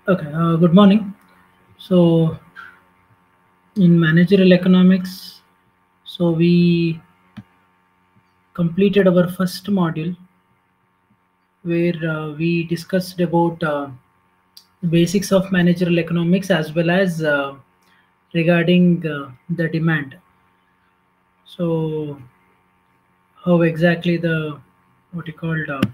Okay, uh, good morning. So, in managerial economics, so we completed our first module where uh, we discussed about uh, the basics of managerial economics as well as uh, regarding uh, the demand. So, how exactly the what you called uh,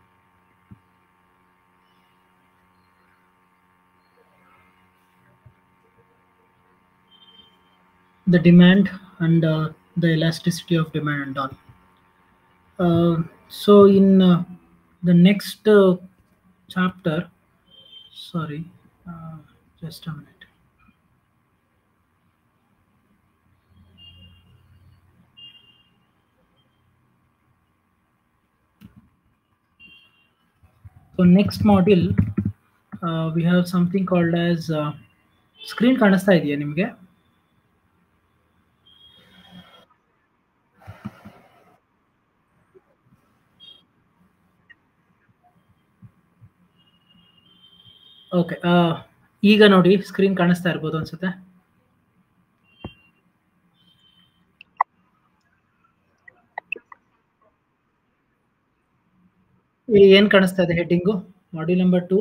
the demand and uh, the elasticity of demand and all. Uh, so in uh, the next uh, chapter, sorry, uh, just a minute. So next module, uh, we have something called as uh, screen ಕಾಣಿಸ್ತಾ ಇದೆಯಾ ನಿಮಗೆ okay ಈಗ ನೋಡಿ screen ಕಾಣಿಸ್ತಾ ಇರ್ಬೋದು ಅನ್ಸುತ್ತೆ ಏ- ಏನ್ ಕಾಣಿಸ್ತಾ ಇದೆ heading module number two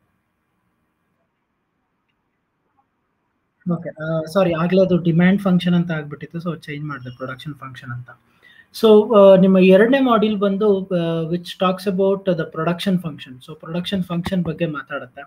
okay sorry ಆಗ್ಲೇ ಅದು ಡಿಮ್ಯಾಂಡ್ ಫಂಕ್ಷನ್ ಅಂತ ಆಗ್ಬಿಟ್ಟಿತ್ತು ಸೊ ಚೇಂಜ್ ಮಾಡಿದೆ ಪ್ರೊಡಕ್ಷನ್ ಫಂಕ್ಷನ್ ಅಂತ ಸೊ ನಿಮ್ಮ ಎರಡನೇ ಮಾಡ್ಯೂಲ್ ಬಂದು which talks about the production function so production function ಬಗ್ಗೆ ಮಾತಾಡುತ್ತೆ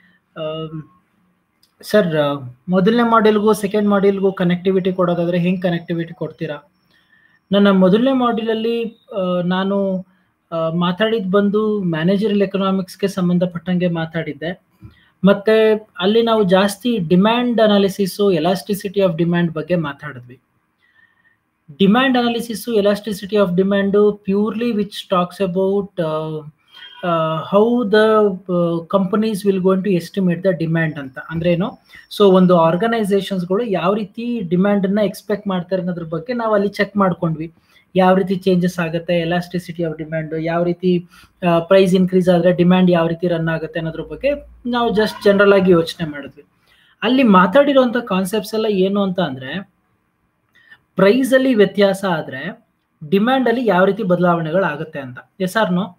ಸರ್ ಮೊದಲನೇ ಮಾಡ್ಯೂಲ್ಗೂ ಸೆಕೆಂಡ್ ಮಾಡ್ಯೂಲ್ಗೂ ಕನೆಕ್ಟಿವಿಟಿ ಕೊಡೋದಾದ್ರೆ ಹೆಂಗೆ ಕನೆಕ್ಟಿವಿಟಿ ಕೊಡ್ತೀರಾ ನನ್ನ ಮೊದಲನೇ ಮಾಡ್ಯೂಲಲ್ಲಿ ನಾನು ಆ, ಮಾತಾಡಿದ್ ಬಂದು ಮ್ಯಾನೇಜರಿಯಲ್ ಎಕನಾಮಿಕ್ಸ್ಗೆ ಸಂಬಂಧಪಟ್ಟಂಗೆ ಮಾತಾಡಿದ್ದೆ ಮತ್ತೆ ಅಲ್ಲಿ ನಾವು ಜಾಸ್ತಿ demand analysis elasticity of demand ಬಗ್ಗೆ ಮಾತಾಡಿದ್ವಿ demand analysis elasticity of demand purely which talks about how the companies will gone to estimate the demand ಅಂತ ಅಂದ್ರೆ ಏನು ಸೊ ಒಂದು ಆರ್ಗನೈಸೇಷನ್ಸ್ಗಳು ಯಾವ ರೀತಿ ಡಿಮ್ಯಾಂಡ್ ಅನ್ನ ಎಕ್ಸ್ಪೆಕ್ಟ್ ಮಾಡ್ತಾರೆ ಅನ್ನೋದ್ರ ಬಗ್ಗೆ ನಾವು ಅಲ್ಲಿ ಚೆಕ್ ಮಾಡ್ಕೊಂಡ್ವಿ ಯಾವ ರೀತಿ ಚೇಂಜಸ್ ಆಗುತ್ತೆ ಎಲಾಸ್ಟಿಸಿಟಿ ಆಫ್ ಡಿಮ್ಯಾಂಡ್ ಯಾವ ರೀತಿ ಪ್ರೈಸ್ ಇನ್ಕ್ರೀಸ್ ಆದ್ರೆ ಡಿಮ್ಯಾಂಡ್ ಯಾವ ರೀತಿ ರನ್ ಆಗುತ್ತೆ ಅನ್ನೋದ್ರ ಬಗ್ಗೆ ನಾವು ಜಸ್ಟ್ ಜನರಲ್ ಆಗಿ ಯೋಚನೆ ಮಾಡಿದ್ವಿ ಅಲ್ಲಿ ಮಾತಾಡಿರುವಂತ ಕಾನ್ಸೆಪ್ಟ್ಸ್ ಎಲ್ಲ ಏನು ಅಂತ ಅಂದ್ರೆ ಪ್ರೈಸ್ ಅಲ್ಲಿ ವ್ಯತ್ಯಾಸ ಆದ್ರೆ ಡಿಮ್ಯಾಂಡ್ ಅಲ್ಲಿ ಯಾವ ರೀತಿ ಬದಲಾವಣೆಗಳಾಗುತ್ತೆ ಅಂತ ಎಸ್ ಆರ್ ನೋ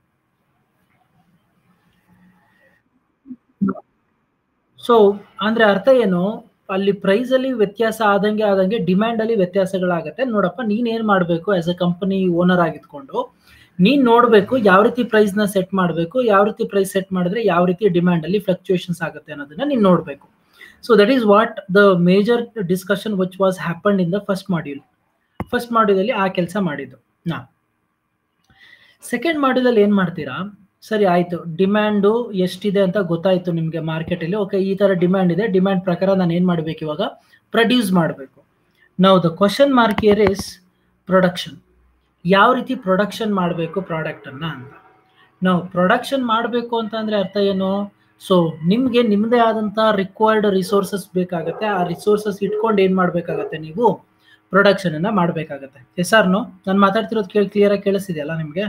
ಸೊ ಅಂದ್ರೆ ಅರ್ಥ ಏನು ಅಲ್ಲಿ ಪ್ರೈಸ್ ಅಲ್ಲಿ ವ್ಯತ್ಯಾಸ ಆದಂಗೆ ಆದಂಗೆ ಡಿಮ್ಯಾಂಡ್ ಅಲ್ಲಿ ವ್ಯತ್ಯಾಸಗಳಾಗತ್ತೆ ನೋಡಪ್ಪ ನೀನ್ ಏನ್ ಮಾಡ್ಬೇಕು ಆಸ್ ಅ ಕಂಪನಿ ಓನರ್ ಆಗಿದ್ಕೊಂಡು ನೀನ್ ನೋಡ್ಬೇಕು ಯಾವ ರೀತಿ ಪ್ರೈಸ್ ನ ಸೆಟ್ ಮಾಡಬೇಕು ಯಾವ ರೀತಿ ಪ್ರೈಸ್ ಸೆಟ್ ಮಾಡಿದ್ರೆ ಯಾವ ರೀತಿ ಡಿಮ್ಯಾಂಡ್ ಅಲ್ಲಿ ಫ್ಲಕ್ಚುಯೇಷನ್ಸ್ ಆಗುತ್ತೆ ಅನ್ನೋದನ್ನ ನೀನ್ ನೋಡ್ಬೇಕು so that is what the major discussion which was happen in the first module first module ಅಲ್ಲಿ ಆ ಕೆಲಸ ಮಾಡಿದ್ದು ನಾ ಸೆಕೆಂಡ್ ಮಾಡ್ಯೂಲ್ ಏನ್ ಮಾಡ್ತೀರಾ ಸರಿ ಆಯ್ತು ಡಿಮ್ಯಾಂಡು ಎಷ್ಟಿದೆ ಅಂತ ಗೊತ್ತಾಯ್ತು ನಿಮಗೆ ಮಾರ್ಕೆಟಲ್ಲಿ ಓಕೆ ಈ ತರ ಡಿಮ್ಯಾಂಡ್ ಇದೆ ಡಿಮ್ಯಾಂಡ್ ಪ್ರಕಾರ ನಾನು ಏನ್ ಮಾಡ್ಬೇಕು ಇವಾಗ ಪ್ರೊಡ್ಯೂಸ್ ಮಾಡಬೇಕು ನಾವು the question mark here is production ಯಾವ ರೀತಿ ಪ್ರೊಡಕ್ಷನ್ ಮಾಡಬೇಕು ಪ್ರಾಡಕ್ಟ್ ಅನ್ನ ಅಂತ ನಾವು ಪ್ರೊಡಕ್ಷನ್ ಮಾಡಬೇಕು ಅಂತ ಅಂದ್ರೆ ಅರ್ಥ ಏನು ಸೊ ನಿಮ್ಗೆ ನಿಮ್ದೇ ಆದಂತ ರಿಕ್ವೈರ್ಡ್ ರಿಸೋರ್ಸಸ್ ಬೇಕಾಗತ್ತೆ ಆ ರಿಸೋರ್ಸಸ್ ಇಟ್ಕೊಂಡು ಏನ್ ಮಾಡ್ಬೇಕಾಗತ್ತೆ ನೀವು ಪ್ರೊಡಕ್ಷನ್ ಅನ್ನ ಮಾಡ್ಬೇಕಾಗತ್ತೆ ಎಸ್ ಆರ್ ನೋ ನಾನು ಮಾತಾಡ್ತಿರೋದು ಕೇಳಿ ಕ್ಲಿಯರ್ ಆಗಿ ಕೇಳಿಸಿದೆಯಲ್ಲ ನಿಮ್ಗೆ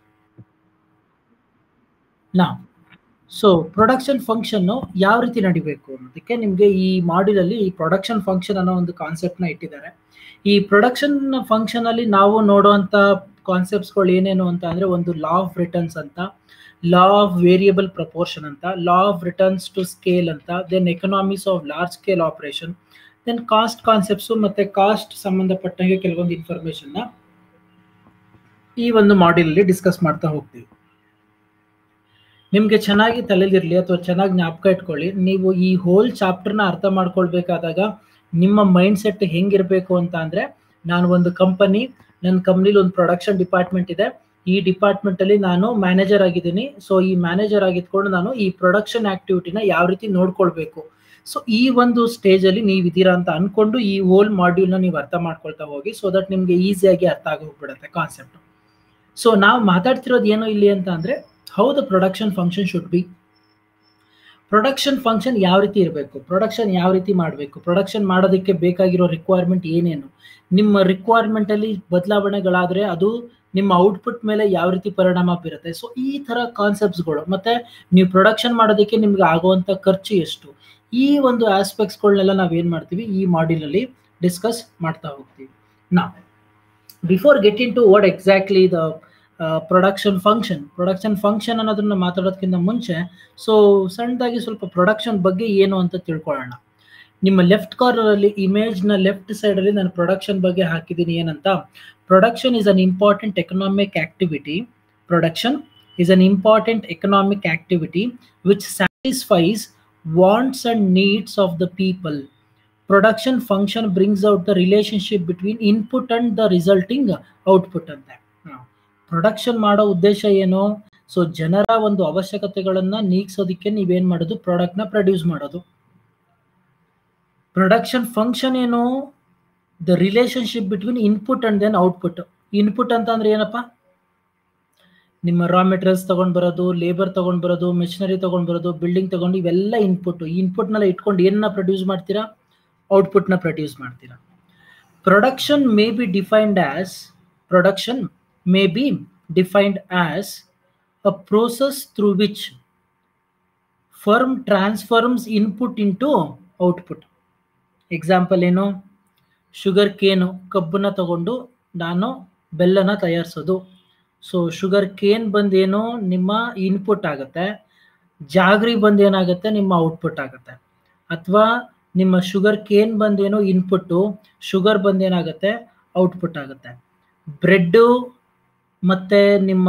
ನಾ ಸೊ ಪ್ರೊಡಕ್ಷನ್ ಫಂಕ್ಷನ್ ಯಾವ ರೀತಿ ನಡಿಬೇಕು ಅನ್ನೋದಕ್ಕೆ ನಿಮಗೆ ಈ ಮಾಡ್ಯೂಲ್ ಅಲ್ಲಿ ಈ ಪ್ರೊಡಕ್ಷನ್ ಫಂಕ್ಷನ್ ಅನ್ನೋ ಒಂದು ಕಾನ್ಸೆಪ್ಟ್ ನ ಇಟ್ಟಿದ್ದಾರೆ ಈ ಪ್ರೊಡಕ್ಷನ್ ಫಂಕ್ಷನ್ ಅಲ್ಲಿ ನಾವು ನೋಡುವಂತ ಕಾನ್ಸೆಪ್ಟ್ಸ್ಗಳು ಏನೇನು ಅಂತ ಅಂದ್ರೆ ಒಂದು ಲಾ ಆಫ್ ರಿಟರ್ನ್ಸ್ ಅಂತ ಲಾ ಆಫ್ ವೇರಿಯಬಲ್ ಪ್ರಪೋರ್ಷನ್ ಅಂತ law of returns to scale ಅಂತ then economics of large scale operation then cost concepts ಮತ್ತೆ ಕಾಸ್ಟ್ ಸಂಬಂಧಪಟ್ಟಂಗೆ ಕೆಲವೊಂದು ಇನ್ಫಾರ್ಮೇಶನ್ ನ ಈ ಒಂದು ಮಾಡ್ಯೂಲ್ ಅಲ್ಲಿ ಡಿಸ್ಕಸ್ ಮಾಡ್ತಾ ಹೋಗ್ತೀವಿ ನಿಮ್ಗೆ ಚೆನ್ನಾಗಿ ತಲೆಲಿರ್ಲಿ ಅಥವಾ ಚೆನ್ನಾಗಿ ಜ್ಞಾಪಕ ಇಟ್ಕೊಳ್ಳಿ ನೀವು ಈ ಹೋಲ್ ಚಾಪ್ಟರ್ನ ಅರ್ಥ ಮಾಡ್ಕೊಳ್ಬೇಕಾದಾಗ ನಿಮ್ಮ ಮೈಂಡ್ ಸೆಟ್ ಹೆಂಗಿರ್ಬೇಕು ಅಂತ ಅಂದ್ರೆ ನಾನು ಒಂದು ಕಂಪನಿ ನನ್ನ ಕಂಪ್ನಿಲಿ ಒಂದು ಪ್ರೊಡಕ್ಷನ್ ಡಿಪಾರ್ಟ್ಮೆಂಟ್ ಇದೆ ಈ ಡಿಪಾರ್ಟ್ಮೆಂಟ್ ಅಲ್ಲಿ ನಾನು ಮ್ಯಾನೇಜರ್ ಆಗಿದ್ದೀನಿ ಸೊ ಈ ಮ್ಯಾನೇಜರ್ ಆಗಿದ್ಕೊಂಡು ನಾನು ಈ ಪ್ರೊಡಕ್ಷನ್ ಆಕ್ಟಿವಿಟಿನ ಯಾವ ರೀತಿ ನೋಡ್ಕೊಳ್ಬೇಕು ಸೊ ಈ ಒಂದು ಸ್ಟೇಜ್ ಅಲ್ಲಿ ನೀವು ಇದೀರಾ ಅಂತ ಅನ್ಕೊಂಡು ಈ ಹೋಲ್ ಮಾಡ್ಯೂಲ್ನ ನೀವು ಅರ್ಥ ಮಾಡ್ಕೊಳ್ತಾ ಹೋಗಿ ಸೊ ದಟ್ ನಿಮ್ಗೆ ಈಸಿಯಾಗಿ ಅರ್ಥ ಆಗಿ ಹೋಗ್ಬಿಡುತ್ತೆ ಕಾನ್ಸೆಪ್ಟ್ ಸೊ ನಾವು ಮಾತಾಡ್ತಿರೋದು ಏನು ಇಲ್ಲಿ ಅಂತ ಅಂದ್ರೆ how the production function should be production function ಯಾವ ರೀತಿ ಇರಬೇಕು ಪ್ರೊಡಕ್ಷನ್ ಯಾವ ರೀತಿ ಮಾಡಬೇಕು ಪ್ರೊಡಕ್ಷನ್ ಮಾಡೋದಕ್ಕೆ ಬೇಕಾಗಿರೋ ರಿಕ್ವೈರ್ಮೆಂಟ್ ಏನೇನು ನಿಮ್ಮ ರಿಕ್ವೈರ್ಮೆಂಟ್ ಅಲ್ಲಿ ಬದಲಾವಣೆಗಳಾದ್ರೆ ಅದು ನಿಮ್ಮ ಔಟ್ಪುಟ್ ಮೇಲೆ ಯಾವ ರೀತಿ ಪರಿಣಾಮ ಬೀರುತ್ತೆ ಸೊ ಈ ಥರ ಕಾನ್ಸೆಪ್ಟ್ಸ್ಗಳು ಮತ್ತು ನೀವು ಪ್ರೊಡಕ್ಷನ್ ಮಾಡೋದಕ್ಕೆ ನಿಮ್ಗೆ ಆಗುವಂಥ ಖರ್ಚು ಎಷ್ಟು ಈ ಒಂದು ಆಸ್ಪೆಕ್ಟ್ಸ್ಗಳನ್ನೆಲ್ಲ ನಾವೇನು ಮಾಡ್ತೀವಿ ಈ ಮಾಡ್ಯೂಲಲ್ಲಿ ಡಿಸ್ಕಸ್ ಮಾಡ್ತಾ ಹೋಗ್ತೀವಿ ನಾ before get into what exactly the production function production function ಅನ್ನೋದನ್ನ ಮಾತಾಡೋದಕ್ಕಿಂತ ಮುಂಚೆ ಸೊ ಸಣ್ಣದಾಗಿ ಸ್ವಲ್ಪ ಪ್ರೊಡಕ್ಷನ್ ಬಗ್ಗೆ ಏನು ಅಂತ ತಿಳ್ಕೊಳ್ಳೋಣ ನಿಮ್ಮ ಲೆಫ್ಟ್ ಕಾರ್ನರಲ್ಲಿ ಇಮೇಜ್ನ ಲೆಫ್ಟ್ ಸೈಡಲ್ಲಿ ನಾನು ಪ್ರೊಡಕ್ಷನ್ ಬಗ್ಗೆ ಹಾಕಿದ್ದೀನಿ ಏನಂತ production is an important economic activity production is an important economic activity which satisfies wants and needs of the people production function brings out the relationship between input and the resulting output ಅಂತ production ಮಾಡೋ ಉದ್ದೇಶ ಏನು so ಜನರ ಒಂದು ಅವಶ್ಯಕತೆಗಳನ್ನ ನೀಗಿಸೋದಕ್ಕೆ ನೀವೇನ್ ಮಾಡೋದು ಪ್ರಾಡಕ್ಟ್ನ ಪ್ರೊಡ್ಯೂಸ್ ಮಾಡೋದು ಪ್ರೊಡಕ್ಷನ್ ಫಂಕ್ಷನ್ ಏನು the relationship between input and then output input ಅಂತ ಅಂದ್ರೆ ಏನಪ್ಪ ನಿಮ್ಮ ರಾ ಮೆಟೀರಿಯಲ್ಸ್ ತಗೊಂಡ್ ಬರೋದು ಲೇಬರ್ ತಗೊಂಡ್ ಬರೋದು ಮೆಷಿನರಿ ತಗೊಂಡ್ ಬರೋದು ಬಿಲ್ಡಿಂಗ್ ತಗೊಂಡು ಇವೆಲ್ಲ ಇನ್ಪುಟ್ ಇನ್ಪುಟ್ನೆಲ್ಲ ಇಟ್ಕೊಂಡು ಏನನ್ನ ಪ್ರೊಡ್ಯೂಸ್ ಮಾಡ್ತೀರಾ ಔಟ್ಪುಟ್ನ ಪ್ರೊಡ್ಯೂಸ್ ಮಾಡ್ತೀರಾ production may be defined as production may be defined as a process through which firm transforms input into output example ಏನು ಶುಗರ್ ಕೇನು ಕಬ್ಬನ್ನ ತಗೊಂಡು ನಾನು ಬೆಲ್ಲನ ತಯಾರಿಸೋದು ಸೊ ಶುಗರ್ ಕೇನ್ ಬಂದೇನು ನಿಮ್ಮ ಇನ್ಪುಟ್ ಆಗುತ್ತೆ ಜಾಗ್ರಿ ಬಂದು ಏನಾಗುತ್ತೆ ನಿಮ್ಮ ಔಟ್ಪುಟ್ ಆಗುತ್ತೆ ಅಥವಾ ನಿಮ್ಮ ಶುಗರ್ ಕೇನ್ ಬಂದೇನೋ ಇನ್ಪುಟ್ಟು ಶುಗರ್ ಬಂದೇನಾಗುತ್ತೆ ಔಟ್ಪುಟ್ ಆಗುತ್ತೆ ಬ್ರೆಡ್ಡು ಮತ್ತು ನಿಮ್ಮ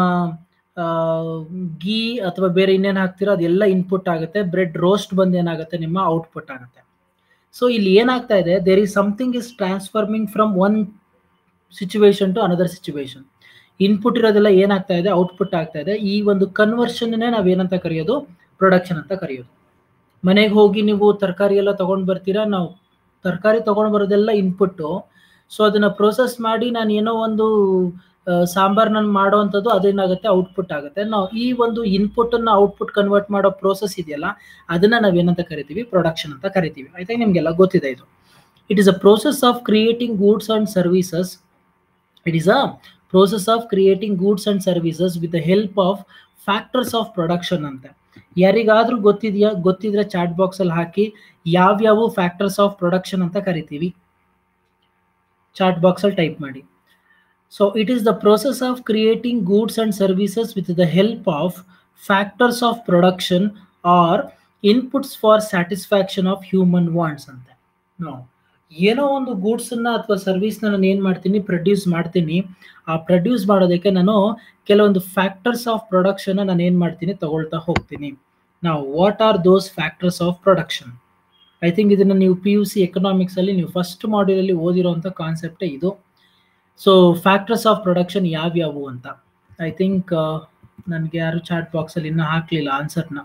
ಗೀ ಅಥವಾ ಬೇರೆ ಇನ್ನೇನು ಹಾಕ್ತಿರೋ ಅದೆಲ್ಲ ಇನ್ಪುಟ್ ಆಗುತ್ತೆ ಬ್ರೆಡ್ ರೋಸ್ಟ್ ಬಂದು ಏನಾಗುತ್ತೆ ನಿಮ್ಮ ಔಟ್ಪುಟ್ ಆಗುತ್ತೆ ಸೊ ಇಲ್ಲಿ ಏನಾಗ್ತಾ ಇದೆ there is something is transforming from one situation to another situation input ಇರೋದೆಲ್ಲ ಏನಾಗ್ತಾ ಇದೆ ಔಟ್ಪುಟ್ ಆಗ್ತಾ ಇದೆ ಈ ಒಂದು ಕನ್ವರ್ಷನ್ನೇ ನಾವೇನಂತ ಕರೆಯೋದು ಪ್ರೊಡಕ್ಷನ್ ಅಂತ ಕರೆಯೋದು ಮನೆಗೆ ಹೋಗಿ ನೀವು ತರಕಾರಿ ಎಲ್ಲ ತೊಗೊಂಡು ಬರ್ತೀರಾ ನಾವು ತರಕಾರಿ ತೊಗೊಂಡು ಬರೋದೆಲ್ಲ ಇನ್ಪುಟ್ಟು ಸೊ ಅದನ್ನು ಪ್ರೊಸೆಸ್ ಮಾಡಿ ನಾನು ಏನೋ ಒಂದು ಸಾಂಬಾರ್ ನಾನು ಮಾಡೋವಂಥದ್ದು ಅದೇನಾಗುತ್ತೆ ಔಟ್ಪುಟ್ ಆಗುತ್ತೆ ನಾವು ಈ ಒಂದು ಇನ್ಪುಟನ್ನು ಔಟ್ಪುಟ್ ಕನ್ವರ್ಟ್ ಮಾಡೋ ಪ್ರೋಸೆಸ್ ಇದೆಯಲ್ಲ ಅದನ್ನು ನಾವೇನಂತ ಕರಿತೀವಿ ಪ್ರೊಡಕ್ಷನ್ ಅಂತ ಕರಿತೀವಿ ಆಯ್ತಾ ನಿಮಗೆಲ್ಲ ಗೊತ್ತಿದೆ ಇದು it is a process of creating goods and services it is a process of creating goods and services with the help of factors of production ಅಂತ ಯಾರಿಗಾದ್ರೂ ಗೊತ್ತಿದೆಯಾ ಗೊತ್ತಿದ್ರೆ ಚಾಟ್ ಬಾಕ್ಸಲ್ಲಿ ಹಾಕಿ ಯಾವ್ಯಾವ ಫ್ಯಾಕ್ಟರ್ಸ್ ಆಫ್ ಪ್ರೊಡಕ್ಷನ್ ಅಂತ ಕರಿತೀವಿ ಚಾಟ್ ಬಾಕ್ಸಲ್ಲಿ ಟೈಪ್ ಮಾಡಿ so it is the process of creating goods and services with the help of factors of production are inputs for satisfaction of human wants ಅಂತ ನಾವು ಏನೋ ಒಂದು ಗೂಡ್ಸನ್ನ ಅಥವಾ ಸರ್ವಿಸ್ನ ನಾನು ಏನು ಮಾಡ್ತೀನಿ ಪ್ರೊಡ್ಯೂಸ್ ಮಾಡ್ತೀನಿ ಆ ಪ್ರೊಡ್ಯೂಸ್ ಮಾಡೋದಕ್ಕೆ ನಾನು ಕೆಲವೊಂದು ಫ್ಯಾಕ್ಟರ್ಸ್ ಆಫ್ ಪ್ರೊಡಕ್ಷನ್ ನಾನು ಏನು ಮಾಡ್ತೀನಿ ತಗೊಳ್ತಾ ಹೋಗ್ತೀನಿ ನಾವು what are those factors of production I think ಇದನ್ನು ನೀವು ಪಿ ಯು ಸಿ ಎಕನಾಮಿಕ್ಸಲ್ಲಿ ನೀವು ಫಸ್ಟ್ ಮಾಡ್ಯೂಲಲ್ಲಿ ಓದಿರೋಂಥ ಕಾನ್ಸೆಪ್ಟೇ ಇದು ಸೊ ಫ್ಯಾಕ್ಟರ್ಸ್ ಆಫ್ ಪ್ರೊಡಕ್ಷನ್ ಯಾವ್ಯಾವು ಅಂತ ಐ ಥಿಂಕ್ ನನಗೆ ಯಾರು ಚಾಟ್ ಬಾಕ್ಸಲ್ಲಿ ಇನ್ನೂ ಹಾಕಲಿಲ್ಲ ಆನ್ಸರ್ನ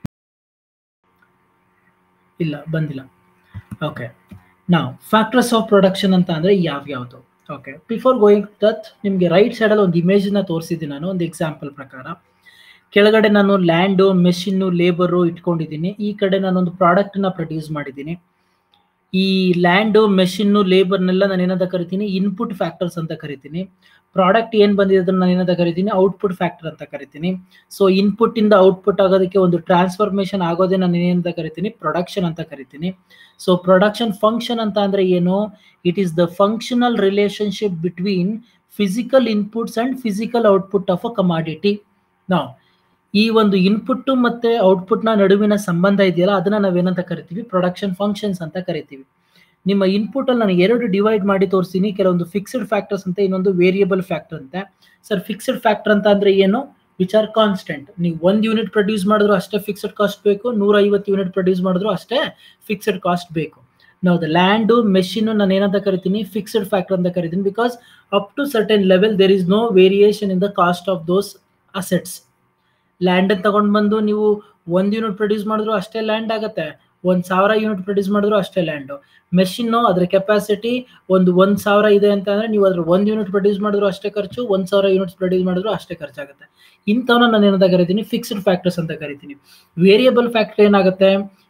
ಇಲ್ಲ ಬಂದಿಲ್ಲ ಓಕೆ ನಾವು ಫ್ಯಾಕ್ಟರ್ಸ್ ಆಫ್ ಪ್ರೊಡಕ್ಷನ್ ಅಂತ ಅಂದರೆ ಯಾವ್ಯಾವುದು ಓಕೆ ಬಿಫೋರ್ ಗೋಯಿಂಗ್ ದಟ್ ನಿಮಗೆ ರೈಟ್ ಸೈಡಲ್ಲಿ ಒಂದು ಇಮೇಜನ್ನ ತೋರಿಸಿದ್ದೀನಿ ನಾನು ಒಂದು ಎಕ್ಸಾಂಪಲ್ ಪ್ರಕಾರ ಕೆಳಗಡೆ ನಾನು ಲ್ಯಾಂಡು ಮೆಷಿನ್ನು ಲೇಬರು ಇಟ್ಕೊಂಡಿದ್ದೀನಿ ಈ ಕಡೆ ನಾನೊಂದು ಪ್ರಾಡಕ್ಟನ್ನ ಪ್ರೊಡ್ಯೂಸ್ ಮಾಡಿದ್ದೀನಿ ಈ ಲ್ಯಾಂಡು ಮೆಷಿನ್ನು ಲೇಬರ್ನೆಲ್ಲ ನಾನು ಏನಂತ ಕರಿತೀನಿ ಇನ್ಪುಟ್ ಫ್ಯಾಕ್ಟರ್ಸ್ ಅಂತ ಕರಿತೀನಿ ಪ್ರಾಡಕ್ಟ್ ಏನು ಬಂದಿದೆ ಅದನ್ನು ನಾನು ಏನಂತ ಕರಿತೀನಿ ಔಟ್ಪುಟ್ ಫ್ಯಾಕ್ಟರ್ ಅಂತ ಕರಿತೀನಿ ಸೊ ಇನ್ಪುಟ್ ಇಂದ ಔಟ್ಪುಟ್ ಆಗೋದಕ್ಕೆ ಒಂದು ಟ್ರಾನ್ಸ್ಫಾರ್ಮೇಷನ್ ಆಗೋದೇ ನಾನು ಏನಂತ ಕರಿತೀನಿ ಪ್ರೊಡಕ್ಷನ್ ಅಂತ ಕರಿತೀನಿ ಸೊ ಪ್ರೊಡಕ್ಷನ್ ಫಂಕ್ಷನ್ ಅಂತ ಅಂದರೆ ಏನು it is the functional relationship between physical inputs and physical output of a commodity ನಾವು ಈ ಒಂದು ಇನ್ಪುಟ್ ಮತ್ತೆ ಔಟ್ಪುಟ್ನ ನಡುವಿನ ಸಂಬಂಧ ಇದೆಯಲ್ಲ ಅದನ್ನ ನಾವೇನಂತ ಕರಿತೀವಿ ಪ್ರೊಡಕ್ಷನ್ ಫಂಕ್ಷನ್ಸ್ ಅಂತ ಕರಿತೀವಿ ನಿಮ್ಮ ಇನ್ಪುಟ್ ಅಲ್ಲಿ ನಾನು ಎರಡು ಡಿವೈಡ್ ಮಾಡಿ ತೋರಿಸ್ತೀನಿ ಕೆಲವೊಂದು ಫಿಕ್ಸ್ಡ್ ಫ್ಯಾಕ್ಟರ್ಸ್ ಅಂತ ಇನ್ನೊಂದು ವೇರಿಯಬಲ್ ಫ್ಯಾಕ್ಟರ್ ಅಂತ ಸರ್ ಫಿಕ್ಸ್ಡ್ ಫ್ಯಾಕ್ಟರ್ ಅಂತ ಅಂದ್ರೆ ಏನು ವಿಚ್ ಆರ್ ಕಾನ್ಸ್ಟೆಂಟ್ ನೀವು ಒಂದು ಯೂನಿಟ್ ಪ್ರೊಡ್ಯೂಸ್ ಮಾಡಿದ್ರು ಅಷ್ಟೇ ಫಿಕ್ಸ್ಡ್ ಕಾಸ್ಟ್ ಬೇಕು ನೂರ ಐವತ್ತು ಯೂನಿಟ್ ಪ್ರೊಡ್ಯೂಸ್ ಮಾಡಿದ್ರು ಅಷ್ಟೇ ಫಿಕ್ಸ್ಡ್ ಕಾಸ್ಟ್ ಬೇಕು ನಾವು ದ ಲ್ಯಾಂಡು ಮೆಷಿನ್ ನಾನು ಏನಂತ ಕರಿತೀನಿ ಫಿಕ್ಸ್ಡ್ ಫ್ಯಾಕ್ಟರ್ ಅಂತ ಕರಿತೀನಿ because up to certain level there is no variation in the cost of those assets land ತಗೊಂಡು ಬಂದು ನೀವು ಒಂದು ಯೂನಿಟ್ ಪ್ರೊಡ್ಯೂಸ್ ಮಾಡಿದ್ರು ಅಷ್ಟೇ ಲ್ಯಾಂಡ್ ಆಗುತ್ತೆ ಒಂದು ಸಾವಿರ ಯೂನಿಟ್ ಪ್ರೊಡ್ಯೂಸ್ ಮಾಡಿದ್ರು ಅಷ್ಟೇ ಲ್ಯಾಂಡು ಮೆಷಿನ್ನು ಅದ್ರ ಕೆಪಾಸಿಟಿ ಒಂದು ಒಂದು ಸಾವಿರ ಇದೆ ಅಂತ ಅಂದರೆ ನೀವು ಅದ್ರ ಒಂದು ಯೂನಿಟ್ ಪ್ರೊಡ್ಯೂಸ್ ಮಾಡಿದ್ರು ಅಷ್ಟೇ ಖರ್ಚು ಒಂದು ಸಾವಿರ ಯೂನಿಟ್ಸ್ ಪ್ರೊಡ್ಯೂಸ್ ಮಾಡಿದ್ರು ಅಷ್ಟೇ ಖರ್ಚಾಗುತ್ತೆ ಇಂಥವನ್ನ ನಾನು ಏನಂತ ಕರಿತೀನಿ ಫಿಕ್ಸ್ಡ್ ಫ್ಯಾಕ್ಟರ್ಸ್ ಅಂತ ಕರಿತೀನಿ ವೇರಿಯಬಲ್ ಫ್ಯಾಕ್ಟರ್ ಏನಾಗುತ್ತೆ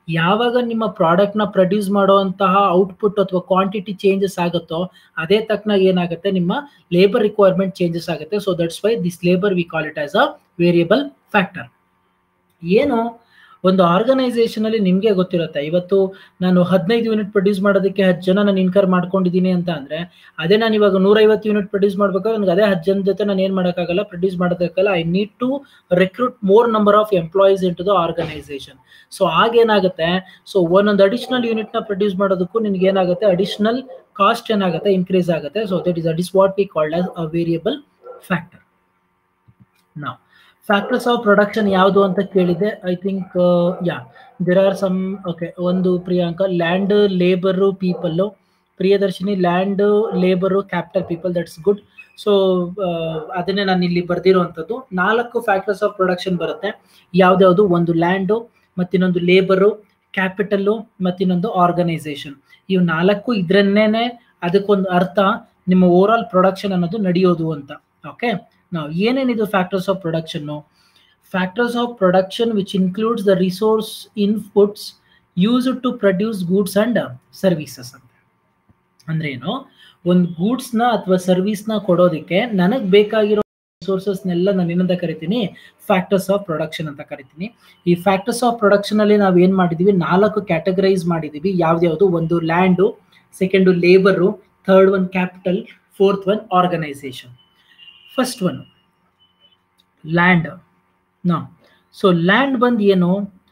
ಯಾವಾಗ ನಿಮ್ಮ ಪ್ರಾಡಕ್ಟ್ನ ಪ್ರೊಡ್ಯೂಸ್ ಮಾಡುವಂತಹ ಔಟ್ಪುಟ್ ಅಥವಾ ಕ್ವಾಂಟಿಟಿ ಚೇಂಜಸ್ ಆಗುತ್ತೋ ಅದೇ ತಕ್ಕನಾಗ ಏನಾಗುತ್ತೆ ನಿಮ್ಮ ಲೇಬರ್ ರಿಕ್ವೈರ್ಮೆಂಟ್ ಚೇಂಜಸ್ ಆಗುತ್ತೆ so that's why this labour we call it as a variable factor ಏನು ಒಂದು ಆರ್ಗನೈಸೇಷನ್ ಅಲ್ಲಿ ನಿಮಗೆ ಗೊತ್ತಿರುತ್ತೆ ಇವತ್ತು ನಾನು ಹದಿನೈದು ಯೂನಿಟ್ ಪ್ರೊಡ್ಯೂಸ್ ಮಾಡೋದಕ್ಕೆ ಹತ್ತು ಜನ ನಾನು ಇನ್ಕರ್ ಮಾಡ್ಕೊಂಡಿದ್ದೀನಿ ಅಂತ ಅಂದ್ರೆ ಅದೇ ನಾನು ಇವಾಗ ನೂರೈವತ್ತು ಯೂನಿಟ್ ಪ್ರೊಡ್ಯೂಸ್ ಮಾಡ್ಬೇಕಾದ್ರೆ ನನಗೆ ಅದೇ ಹತ್ತು ಜನ ಜೊತೆ ನಾನು ಏನು ಮಾಡೋಕ್ಕಾಗಲ್ಲ ಪ್ರೊಡ್ಯೂಸ್ ಮಾಡೋದಕ್ಕಲ್ಲ I need to recruit more number of employees into the organisation so ಆಗೇನಾಗುತ್ತೆ ಸೊ ಒಂದೊಂದು ಅಡಿಷನಲ್ ಯೂನಿಟ್ನ ಪ್ರೊಡ್ಯೂಸ್ ಮಾಡೋದಕ್ಕೂ ನಿನ್ಗೆ ಏನಾಗುತ್ತೆ ಅಡಿಷನಲ್ ಕಾಸ್ಟ್ ಏನಾಗುತ್ತೆ ಇನ್ಕ್ರೀಸ್ ಆಗುತ್ತೆ so that is that is what we called as a variable factor ನಾವು factors of production ಯಾವುದು ಅಂತ ಕೇಳಿದೆ I think yeah there are some okay ಒಂದು Priyanka land labour people Priyadarshini land labour capital people that's good so ಅದನ್ನೇ ನಾನು ಇಲ್ಲಿ ಬರ್ದಿರುವಂಥದ್ದು ನಾಲ್ಕು factors of production ಬರುತ್ತೆ ಯಾವ್ದ್ಯಾವುದು ಒಂದು ಲ್ಯಾಂಡು ಮತ್ತಿನ್ನೊಂದು ಲೇಬರು ಕ್ಯಾಪಿಟಲ್ಲು ಮತ್ತಿನ್ನೊಂದು ಆರ್ಗನೈಸೇಷನ್ ಇವು ನಾಲ್ಕು ಇದ್ರನ್ನೇ ಅದಕ್ಕೊಂದು ಅರ್ಥ ನಿಮ್ಮ ಓವರ್ ಆಲ್ ಪ್ರೊಡಕ್ಷನ್ ಅನ್ನೋದು ನಡೆಯೋದು ಅಂತ ಓಕೆ ನಾವು ಏನೇನಿದು factors of production factors of production which includes the resource inputs use to produce goods and services ಅಂತ ಅಂದ್ರೆ ಏನು ಒಂದು ಗೂಡ್ಸ್ನ ಅಥವಾ ಸರ್ವಿಸ್ನ ಕೊಡೋದಕ್ಕೆ ನನಗೆ ಬೇಕಾಗಿರೋ ರಿಸೋರ್ಸಸ್ನೆಲ್ಲ ನಾನು ಏನಂತ ಕರಿತೀನಿ ಫ್ಯಾಕ್ಟರ್ಸ್ ಆಫ್ ಪ್ರೊಡಕ್ಷನ್ ಅಂತ ಕರಿತೀನಿ ಈ ಫ್ಯಾಕ್ಟರ್ಸ್ ಆಫ್ ಪ್ರೊಡಕ್ಷನ್ ಅಲ್ಲಿ ನಾವು ಏನು ಮಾಡಿದೀವಿ ನಾಲ್ಕು ಕ್ಯಾಟಗರೈಸ್ ಮಾಡಿದೀವಿ ಯಾವ್ದ್ಯಾವುದು ಒಂದು land second labour third one capital fourth one organisation first one land ನಾ ಸೊ ಲ್ಯಾಂಡ್ ಬಂದು ಏನು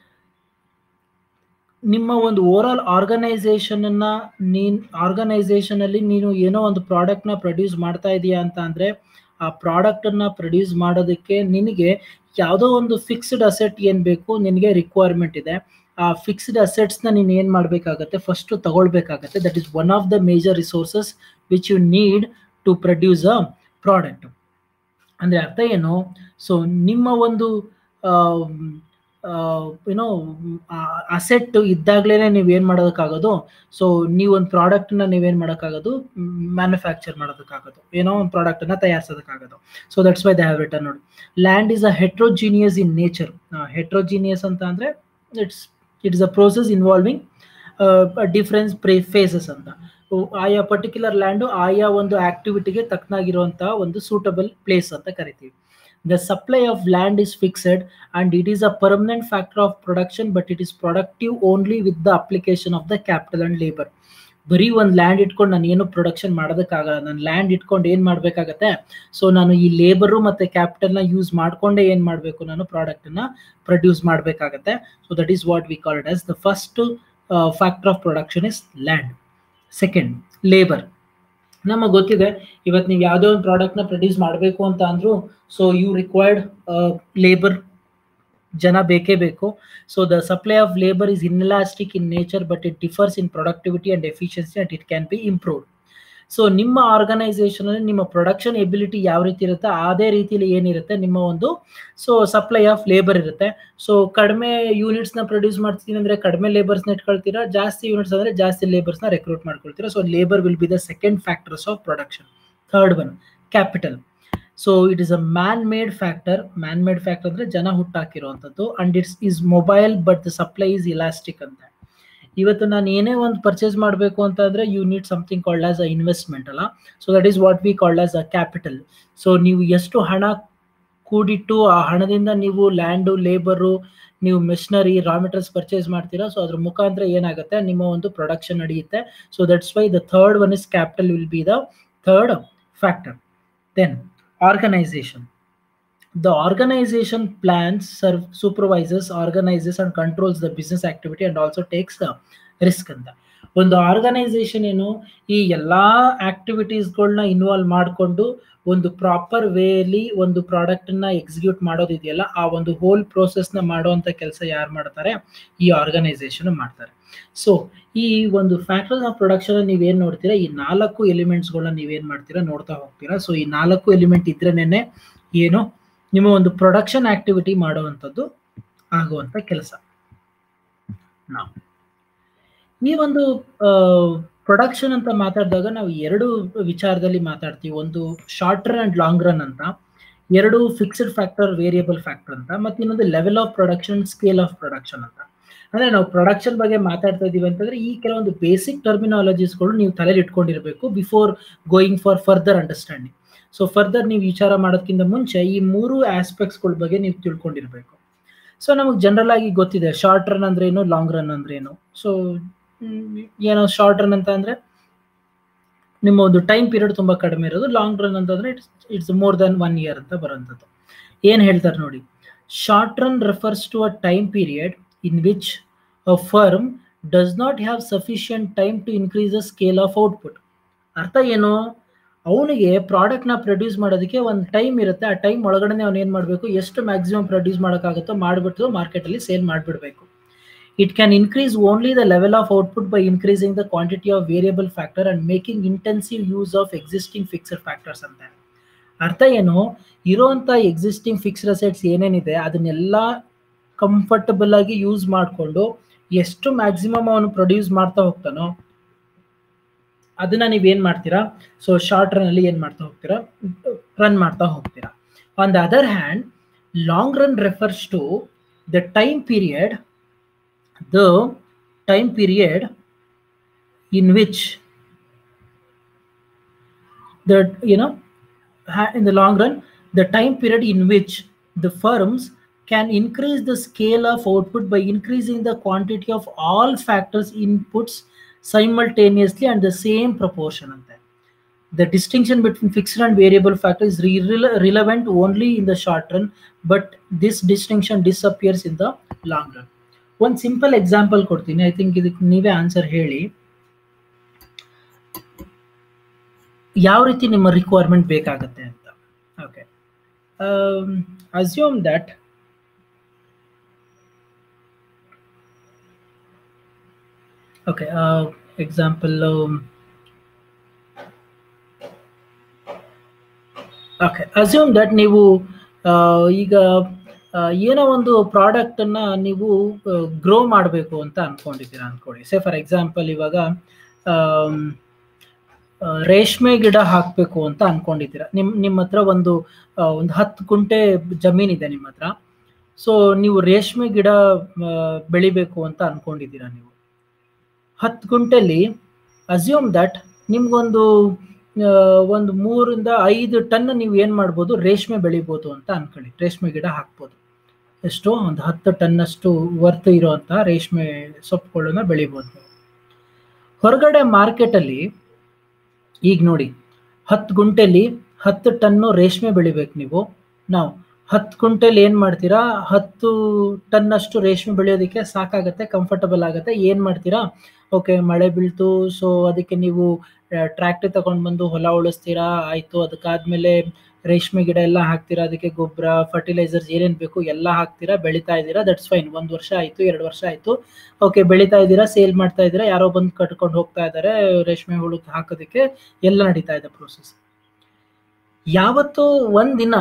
ನಿಮ್ಮ ಒಂದು ಓವರ್ ಆಲ್ ಆರ್ಗನೈಸೇಷನ್ ಅನ್ನ ನೀನ್ ಆರ್ಗನೈಸೇಷನ್ ಅಲ್ಲಿ ನೀನು ಏನೋ ಒಂದು ಪ್ರಾಡಕ್ಟ್ ನ ಪ್ರೊಡ್ಯೂಸ್ ಮಾಡ್ತಾ ಇದೀಯಾ ಅಂತ ಅಂದ್ರೆ ಆ ಪ್ರಾಡಕ್ಟ್ ಅನ್ನ ಪ್ರೊಡ್ಯೂಸ್ ಮಾಡೋದಕ್ಕೆ ನಿನಗೆ ಯಾವುದೋ ಒಂದು ಫಿಕ್ಸ್ಡ್ ಅಸೆಟ್ ಏನ್ ಬೇಕು ನಿನಗೆ ರಿಕ್ವೈರ್ಮೆಂಟ್ ಇದೆ ಆ ಫಿಕ್ಸ್ಡ್ ಅಸೆಟ್ಸ್ ನ ನೀನು ಏನ್ ಮಾಡ್ಬೇಕಾಗತ್ತೆ ಫಸ್ಟ್ ತಗೊಳ್ಬೇಕಾಗತ್ತೆ that is one of the major resources which you need to produce a product ಅಂದ್ರೆ ಅರ್ಥ ಏನು ಸೊ ನಿಮ್ಮ ಒಂದು ಏನೋ ಅಸೆಟ್ ಇದ್ದಾಗಲೇ ನೀವು ಏನು ಮಾಡೋದಕ್ಕಾಗೋದು ಸೊ ನೀವು ಒಂದು ಪ್ರಾಡಕ್ಟ್ನ ನೀವೇನು ಮಾಡೋಕ್ಕಾಗೋದು ಮ್ಯಾನುಫ್ಯಾಕ್ಚರ್ ಮಾಡೋದಕ್ಕಾಗೋದು ಏನೋ ಒಂದು ಪ್ರಾಡಕ್ಟನ್ನು ತಯಾರಿಸೋದಕ್ಕಾಗೋದು so that's why they have return ನೋಡಿ land is a heterogeneous in nature heterogeneous ಅಂತ ಅಂದರೆ it's it's a process involving difference pre phases ಅಂತ ಆಯಾ ಪರ್ಟಿಕ್ಯುಲರ್ ಲ್ಯಾಂಡು ಆಯಾ ಒಂದು ಆಕ್ಟಿವಿಟಿಗೆ ತಕ್ಕನಾಗಿರುವಂತಹ ಒಂದು ಸೂಟಬಲ್ ಪ್ಲೇಸ್ ಅಂತ ಕರಿತೀವಿ the supply of land is fixed and it is a permanent factor of production but it is productive only with the application of the capital and labour ಬರೀ ಒಂದು land ಇಟ್ಕೊಂಡು ನಾನು ಏನು ಪ್ರೊಡಕ್ಷನ್ ಮಾಡೋದಕ್ಕಾಗಲ್ಲ ನಾನು land ಇಟ್ಕೊಂಡು ಏನು ಮಾಡಬೇಕಾಗತ್ತೆ ಸೊ ನಾನು ಈ ಲೇಬರು ಮತ್ತು ಕ್ಯಾಪಿಟಲ್ನ ಯೂಸ್ ಮಾಡಿಕೊಂಡೇ ಏನು ಮಾಡಬೇಕು ನಾನು ಪ್ರಾಡಕ್ಟನ್ನು ಪ್ರೊಡ್ಯೂಸ್ ಮಾಡಬೇಕಾಗತ್ತೆ so that is what we call it as the first factor of production is land second labour ನಮಗೆ ಗೊತ್ತಿದೆ ಇವತ್ತು ನೀವು ಯಾವುದೋ ಒಂದು ಪ್ರಾಡಕ್ಟ್ನ ಪ್ರೊಡ್ಯೂಸ್ ಮಾಡಬೇಕು ಅಂತ ಅಂದರೂ ಸೊ ಯು ರಿಕ್ವೈರ್ಡ್ ಲೇಬರ್ ಜನ ಬೇಕೇ ಬೇಕು so the supply of labour is inelastic in nature but it differs in productivity and efficiency and it can be improved so ನಿಮ್ಮ ಆರ್ಗನೈಸೇಷನ್ ಅಲ್ಲಿ ನಿಮ್ಮ ಪ್ರೊಡಕ್ಷನ್ ಎಬಿಲಿಟಿ ಯಾವ ರೀತಿ ಇರುತ್ತೆ ಅದೇ ರೀತಿಯಲ್ಲಿ ಏನಿರುತ್ತೆ ನಿಮ್ಮ ಒಂದು ಸೊ ಸಪ್ಲೈ ಆಫ್ ಲೇಬರ್ ಇರುತ್ತೆ ಸೊ ಕಡಿಮೆ ಯೂನಿಟ್ಸ್ನ ಪ್ರೊಡ್ಯೂಸ್ ಮಾಡ್ತೀನಿ ಅಂದರೆ ಕಡಿಮೆ ಲೇಬರ್ಸ್ನ ಇಟ್ಕೊಳ್ತೀರಾ ಜಾಸ್ತಿ ಯೂನಿಟ್ಸ್ ಅಂದರೆ ಜಾಸ್ತಿ ಲೇಬರ್ಸ್ನ ರೆಕ್ರೂಟ್ ಮಾಡ್ಕೊಳ್ತೀರಾ so labour will be the second factors of production third one capital so it is a man made factor man made factor ಅಂದರೆ ಜನ ಹುಟ್ಟಾಕಿರುವಂಥದ್ದು and it's is mobile but the supply is elastic ಅಂತ ಇವತ್ತು ನಾನು ಏನೇ ಒಂದು purchase ಮಾಡಬೇಕು ಅಂತ ಅಂದರೆ you need something called as a investment ಅಲ್ಲ so that is what we called as a capital so ನೀವು ಎಷ್ಟು ಹಣ ಕೂಡಿಟ್ಟು ಆ ಹಣದಿಂದ ನೀವು ಲ್ಯಾಂಡು ಲೇಬರು ನೀವು ಮೆಷಿನರಿ ರಾ ಮೆಟೀರಿಯಲ್ಸ್ ಪರ್ಚೇಸ್ ಮಾಡ್ತೀರಾ ಸೊ ಅದ್ರ ಮುಖಾಂತರ ಏನಾಗುತ್ತೆ ನಿಮ್ಮ ಒಂದು ಪ್ರೊಡಕ್ಷನ್ ನಡೆಯುತ್ತೆ so that's why the third one is capital will be the third factor then organisation the organization plans serve supervises organizes and controls the business activity and also takes the risk ಅಂತ ಒಂದು organisation ಏನು ಈ ಎಲ್ಲಾ ಆಕ್ಟಿವಿಟೀಸ್ಗಳನ್ನ involve ಮಾಡಿಕೊಂಡು ಒಂದು proper ವೇಲಿ ಒಂದು product ನ execute ಮಾಡೋದಿದೆಯಲ್ಲ ಆ ಒಂದು ಹೋಲ್ ಪ್ರೋಸೆಸ್ ನ ಮಾಡುವಂತ ಕೆಲಸ ಯಾರು ಮಾಡ್ತಾರೆ ಈ ಆರ್ಗನೈಸೇಷನ್ ಮಾಡ್ತಾರೆ ಸೊ ಈ ಒಂದು ಫ್ಯಾಕ್ಟರ್ಸ್ ಆಫ್ ಪ್ರೊಡಕ್ಷನ್ ನೀವೇನ್ ನೋಡ್ತೀರಾ ಈ ನಾಲ್ಕು ಎಲಿಮೆಂಟ್ಸ್ಗಳನ್ನ ನೀವೇನ್ ಮಾಡ್ತೀರಾ ನೋಡ್ತಾ ಹೋಗ್ತೀರಾ ಸೊ ಈ ನಾಲ್ಕು ಎಲಿಮೆಂಟ್ ಇದ್ರೇನೆ ಏನು ನಿಮ್ಮ ಒಂದು ಪ್ರೊಡಕ್ಷನ್ ಆಕ್ಟಿವಿಟಿ ಮಾಡುವಂಥದ್ದು ಆಗುವಂಥ ಕೆಲಸ ನಾವು ಈ ಒಂದು ಪ್ರೊಡಕ್ಷನ್ ಅಂತ ಮಾತಾಡಿದಾಗ ನಾವು ಎರಡು ವಿಚಾರದಲ್ಲಿ ಮಾತಾಡ್ತೀವಿ ಒಂದು short run and long run ಅಂತ ಎರಡು ಫಿಕ್ಸ್ಡ್ ಫ್ಯಾಕ್ಟರ್ ವೇರಿಯಬಲ್ ಫ್ಯಾಕ್ಟರ್ ಅಂತ ಮತ್ತೆ ಇನ್ನೊಂದು level of production scale of production ಅಂತ ಅಂದ್ರೆ ನಾವು ಪ್ರೊಡಕ್ಷನ್ ಬಗ್ಗೆ ಮಾತಾಡ್ತಾ ಇದೀವಿ ಅಂತಂದ್ರೆ ಈ ಕೆಲವೊಂದು ಬೇಸಿಕ್ ಟರ್ಮಿನಾಲಜೀಸ್ಗಳು ನೀವು ತಲೆಯಲ್ಲಿ ಇಟ್ಕೊಂಡಿರ್ಬೇಕು before going for further understanding so further ನೀವು ವಿಚಾರ ಮಾಡೋದಕ್ಕಿಂತ ಮುಂಚೆ ಈ ಮೂರು ಆಸ್ಪೆಕ್ಟ್ಸ್ಗಳ ಬಗ್ಗೆ ನೀವು ತಿಳ್ಕೊಂಡಿರ್ಬೇಕು ಸೊ ನಮಗೆ ಜನರಲ್ ಆಗಿ ಗೊತ್ತಿದೆ ಶಾರ್ಟ್ ರನ್ ಅಂದ್ರೆ ಏನು ಲಾಂಗ್ ರನ್ ಅಂದ್ರೆ ಏನು ಸೊ ಏನೋ ಶಾರ್ಟ್ ರನ್ ಅಂತ ಅಂದ್ರೆ ನಿಮ್ಮ ಒಂದು ಟೈಮ್ ಪೀರಿಯಡ್ ತುಂಬಾ ಕಡಿಮೆ ಇರೋದು ಲಾಂಗ್ ರನ್ ಅಂತಂದ್ರೆ it's it's more than one year ಅಂತ ಬರುವಂಥದ್ದು ಏನ್ ಹೇಳ್ತಾರೆ ನೋಡಿ short run refers to a time period in which a firm does not have sufficient time to increase the scale of output ಅರ್ಥ ಏನು ಅವನಿಗೆ ಪ್ರಾಡಕ್ಟ್ನ ಪ್ರೊಡ್ಯೂಸ್ ಮಾಡೋದಕ್ಕೆ ಒಂದು ಟೈಮ್ ಇರುತ್ತೆ ಆ ಟೈಮ್ ಒಳಗಡೆ ಅವ್ನು ಏನು ಮಾಡಬೇಕು ಎಷ್ಟು ಮ್ಯಾಕ್ಸಿಮಮ್ ಪ್ರೊಡ್ಯೂಸ್ ಮಾಡೋಕ್ಕಾಗುತ್ತೋ ಮಾಡಿಬಿಟ್ಟು ಮಾರ್ಕೆಟಲ್ಲಿ ಸೇಲ್ ಮಾಡಿಬಿಡ್ಬೇಕು it can increase only the level of output by increasing the quantity of variable factor and making intensive use of existing fixed factors ಅಂತ ಅರ್ಥ ಏನು ಇರೋಂಥ ಎಕ್ಸಿಸ್ಟಿಂಗ್ ಫಿಕ್ಸ್ಡ್ ಅಸೆಟ್ಸ್ ಏನೇನಿದೆ ಅದನ್ನೆಲ್ಲ ಕಂಫರ್ಟಬಲ್ ಆಗಿ ಯೂಸ್ ಮಾಡಿಕೊಂಡು ಎಷ್ಟು ಮ್ಯಾಕ್ಸಿಮಮ್ ಅವನು ಪ್ರೊಡ್ಯೂಸ್ ಮಾಡ್ತಾ ಹೋಗ್ತಾನೋ ಅದನ್ನ ನೀವೇನ್ ಮಾಡ್ತೀರಾ ಸೊ ಶಾರ್ಟ್ ರನ್ ಅಲ್ಲಿ ಏನ್ ಮಾಡ್ತಾ ಹೋಗ್ತೀರಾ ರನ್ ಮಾಡ್ತಾ ಹೋಗ್ತೀರಾ on the other hand long run refers to the time period the time period in which the you know in the long run, the time period in which the firms can increase the scale of output by increasing the quantity of all factors inputs simultaneously and the same proportion of that. The distinction between fixed and variable factor is re- relevant only in the short run, but this distinction disappears in the long run. One simple example ಕೊಡ್ತೀನಿ I think ಇದಕ್ಕೆ ನೀವೇ answer ಹೇಳಿ ಯಾವ ರೀತಿ ನಿಮ್ಮ requirement ಬೇಕಾಗುತ್ತೆ ಅಂತ okay assume that okay example okay assume that ನೀವು ಈಗ ಏನೋ ಒಂದು ಪ್ರಾಡಕ್ಟನ್ನು ನೀವು ಗ್ರೋ ಮಾಡಬೇಕು ಅಂತ ಅನ್ಕೊಂಡಿದ್ದೀರಾ ಅನ್ಕೊಳ್ಳಿ ಸೇ ಫಾರ್ ಎಕ್ಸಾಂಪಲ್ ಇವಾಗ ರೇಷ್ಮೆ ಗಿಡ ಹಾಕಬೇಕು ಅಂತ ಅನ್ಕೊಂಡಿದ್ದೀರಾ ನಿಮ್ ನಿಮ್ಮ ಹತ್ರ ಒಂದು ಒಂದು ಹತ್ತು ಕುಂಟೆ ಜಮೀನಿದೆ ನಿಮ್ಮ ಹತ್ರ ಸೊ ನೀವು ರೇಷ್ಮೆ ಗಿಡ ಬೆಳಿಬೇಕು ಅಂತ ಅನ್ಕೊಂಡಿದ್ದೀರಾ ನೀವು ಹತ್ತು ಗುಂಟೆಲಿ ಅಸ್ಯೂಮ್ ದಟ್ ನಿಮ್ಗೊಂದು ಒಂದು ಮೂರಿಂದ ಐದು ಟನ್ ನೀವು ಏನು ಮಾಡ್ಬೋದು ರೇಷ್ಮೆ ಬೆಳಿಬೋದು ಅಂತ ಅನ್ಕೊಳ್ಳಿ ರೇಷ್ಮೆ ಗಿಡ ಹಾಕ್ಬೋದು ಎಷ್ಟು ಒಂದು ಹತ್ತು ಟನ್ನಷ್ಟು ವರ್ತ್ ಇರೋಂಥ ರೇಷ್ಮೆ ಸೊಪ್ಪುಗಳನ್ನ ಬೆಳಿಬೋದು ಹೊರಗಡೆ ಮಾರ್ಕೆಟಲ್ಲಿ ಈಗ ನೋಡಿ ಹತ್ತು ಗುಂಟೆಲಿ ಹತ್ತು ಟನ್ನು ರೇಷ್ಮೆ ಬೆಳಿಬೇಕು ನೀವು ನಾವು ಹತ್ತು ಕುಂಟೆಲಿ ಏನು ಮಾಡ್ತೀರಾ ಹತ್ತು ಟನ್ನಷ್ಟು ರೇಷ್ಮೆ ಬೆಳೆಯೋದಕ್ಕೆ ಸಾಕಾಗತ್ತೆ ಕಂಫರ್ಟಬಲ್ ಆಗುತ್ತೆ ಏನು ಮಾಡ್ತೀರಾ ಓಕೆ ಮಳೆ ಬೀಳ್ತು ಸೊ ಅದಕ್ಕೆ ನೀವು ಟ್ರ್ಯಾಕ್ಟರ್ ತಗೊಂಡು ಬಂದು ಹೊಲ ಉಳಿಸ್ತೀರಾ ಆಯಿತು ಅದಕ್ಕಾದ್ಮೇಲೆ ರೇಷ್ಮೆ ಗಿಡ ಎಲ್ಲ ಹಾಕ್ತೀರಾ ಅದಕ್ಕೆ ಗೊಬ್ಬರ ಫರ್ಟಿಲೈಸರ್ಸ್ ಏನೇನು ಬೇಕು ಎಲ್ಲ ಹಾಕ್ತೀರಾ ಬೆಳೀತಾ ಇದ್ದೀರಾ ದಟ್ಸ್ ಫೈನ್ ಒಂದು ವರ್ಷ ಆಯಿತು ಎರಡು ವರ್ಷ ಆಯಿತು ಓಕೆ ಬೆಳೀತಾ ಇದ್ದೀರಾ ಸೇಲ್ ಮಾಡ್ತಾ ಇದ್ದೀರಾ ಯಾರೋ ಬಂದು ಕಟ್ಕೊಂಡು ಹೋಗ್ತಾ ಇದ್ದಾರೆ ರೇಷ್ಮೆ ಹುಳು ಹಾಕೋದಕ್ಕೆ ಎಲ್ಲ ನಡೀತಾ ಇದೆ ಪ್ರೋಸೆಸ್ ಯಾವತ್ತೋ ಒಂದಿನ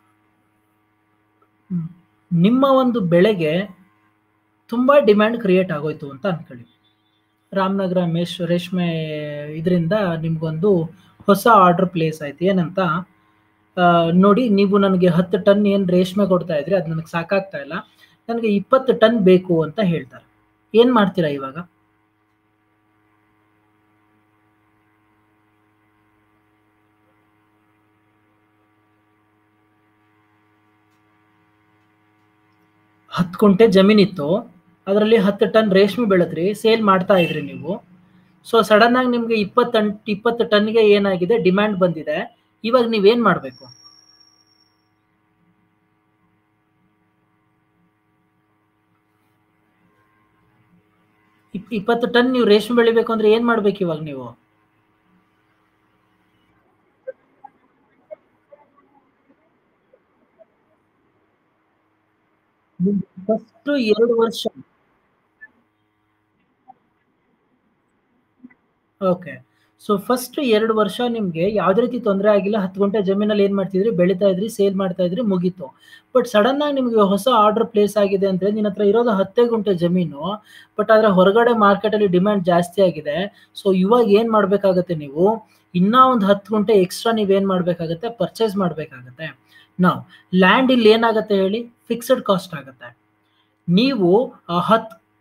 ನಿಮ್ಮ ಒಂದು ಬೆಳೆಗೆ ತುಂಬ ಡಿಮ್ಯಾಂಡ್ ಕ್ರಿಯೇಟ್ ಆಗೋಯ್ತು ಅಂತ ಅನ್ಕೊಳ್ಳಿ ರಾಮನಗರ ಮೇಶ್ ರೇಷ್ಮೆ ಇದರಿಂದ ನಿಮ್ಗೊಂದು ಹೊಸ ಆರ್ಡರ್ ಪ್ಲೇಸ್ ಆಯ್ತು ಏನಂತ ನೋಡಿ ನೀವು ನನಗೆ ಹತ್ತು ಟನ್ ಏನು ರೇಷ್ಮೆ ಕೊಡ್ತಾ ಇದ್ರಿ ಅದು ನನಗೆ ಸಾಕಾಗ್ತಾ ಇಲ್ಲ ನನಗೆ ಇಪ್ಪತ್ತು ಟನ್ ಬೇಕು ಅಂತ ಹೇಳ್ತಾರೆ ಏನು ಮಾಡ್ತೀರಾ ಇವಾಗ ಹತ್ತು ಕುಂಟೆ ಜಮೀನಿತ್ತು ಅದರಲ್ಲಿ ಹತ್ತು ಟನ್ ರೇಷ್ಮೆ ಬೆಳೆದ್ರಿ ಸೇಲ್ ಮಾಡ್ತಾ ಇದ್ರಿ ನೀವು ಸೊ ಸಡನ್ ಆಗಿ ನಿಮ್ಗೆ ಇಪ್ಪತ್ತು ಟನ್ ಇಪ್ಪತ್ತು ಟನ್ಗೆ ಏನಾಗಿದೆ ಡಿಮ್ಯಾಂಡ್ ಬಂದಿದೆ ಇವಾಗ ನೀವೇನ್ ಮಾಡಬೇಕು ಇಪ್ಪತ್ತು ಟನ್ ನೀವು ರೇಷ್ಮೆ ಬೆಳಿಬೇಕು ಅಂದ್ರೆ ಏನ್ ಮಾಡ್ಬೇಕು ಇವಾಗ ನೀವು ಫಸ್ಟ್ ಎರಡು ವರ್ಷ ಓಕೆ ಸೊ ಫಸ್ಟ್ ಎರಡು ವರ್ಷ ನಿಮ್ಗೆ ಯಾವ್ದೇ ರೀತಿ ತೊಂದರೆ ಆಗಿಲ್ಲ ಹತ್ತು ಗಂಟೆ ಜಮೀನಲ್ಲಿ ಏನ್ ಮಾಡ್ತಿದ್ರಿ ಬೆಳಿತಾ ಇದ್ರಿ ಸೇಲ್ ಮಾಡ್ತಾ ಇದ್ರಿ ಮುಗೀತು ಬಟ್ ಸಡನ್ ಆಗಿ ನಿಮ್ಗೆ ಹೊಸ ಆರ್ಡರ್ ಪ್ಲೇಸ್ ಆಗಿದೆ ಅಂದ್ರೆ ನಿನ್ನ ಹತ್ರ ಇರೋದು ಹತ್ತೇ ಗುಂಟೆ ಜಮೀನು ಬಟ್ ಆದ್ರೆ ಹೊರಗಡೆ ಮಾರ್ಕೆಟ್ ಅಲ್ಲಿ ಡಿಮ್ಯಾಂಡ್ ಜಾಸ್ತಿ ಆಗಿದೆ ಸೊ ಇವಾಗ ಏನ್ ಮಾಡ್ಬೇಕಾಗತ್ತೆ ನೀವು ಇನ್ನ ಒಂದು ಹತ್ತು ಗುಂಟೆ ಎಕ್ಸ್ಟ್ರಾ ನೀವೇನ್ ಮಾಡ್ಬೇಕಾಗತ್ತೆ ಪರ್ಚೇಸ್ ಮಾಡ್ಬೇಕಾಗತ್ತೆ ನಾವು ಲ್ಯಾಂಡ್ ಇಲ್ಲಿ ಏನಾಗತ್ತೆ ಹೇಳಿ ಫಿಕ್ಸ್ಡ್ ಕಾಸ್ಟ್ ಆಗುತ್ತೆ ನೀವು ಹತ್ತು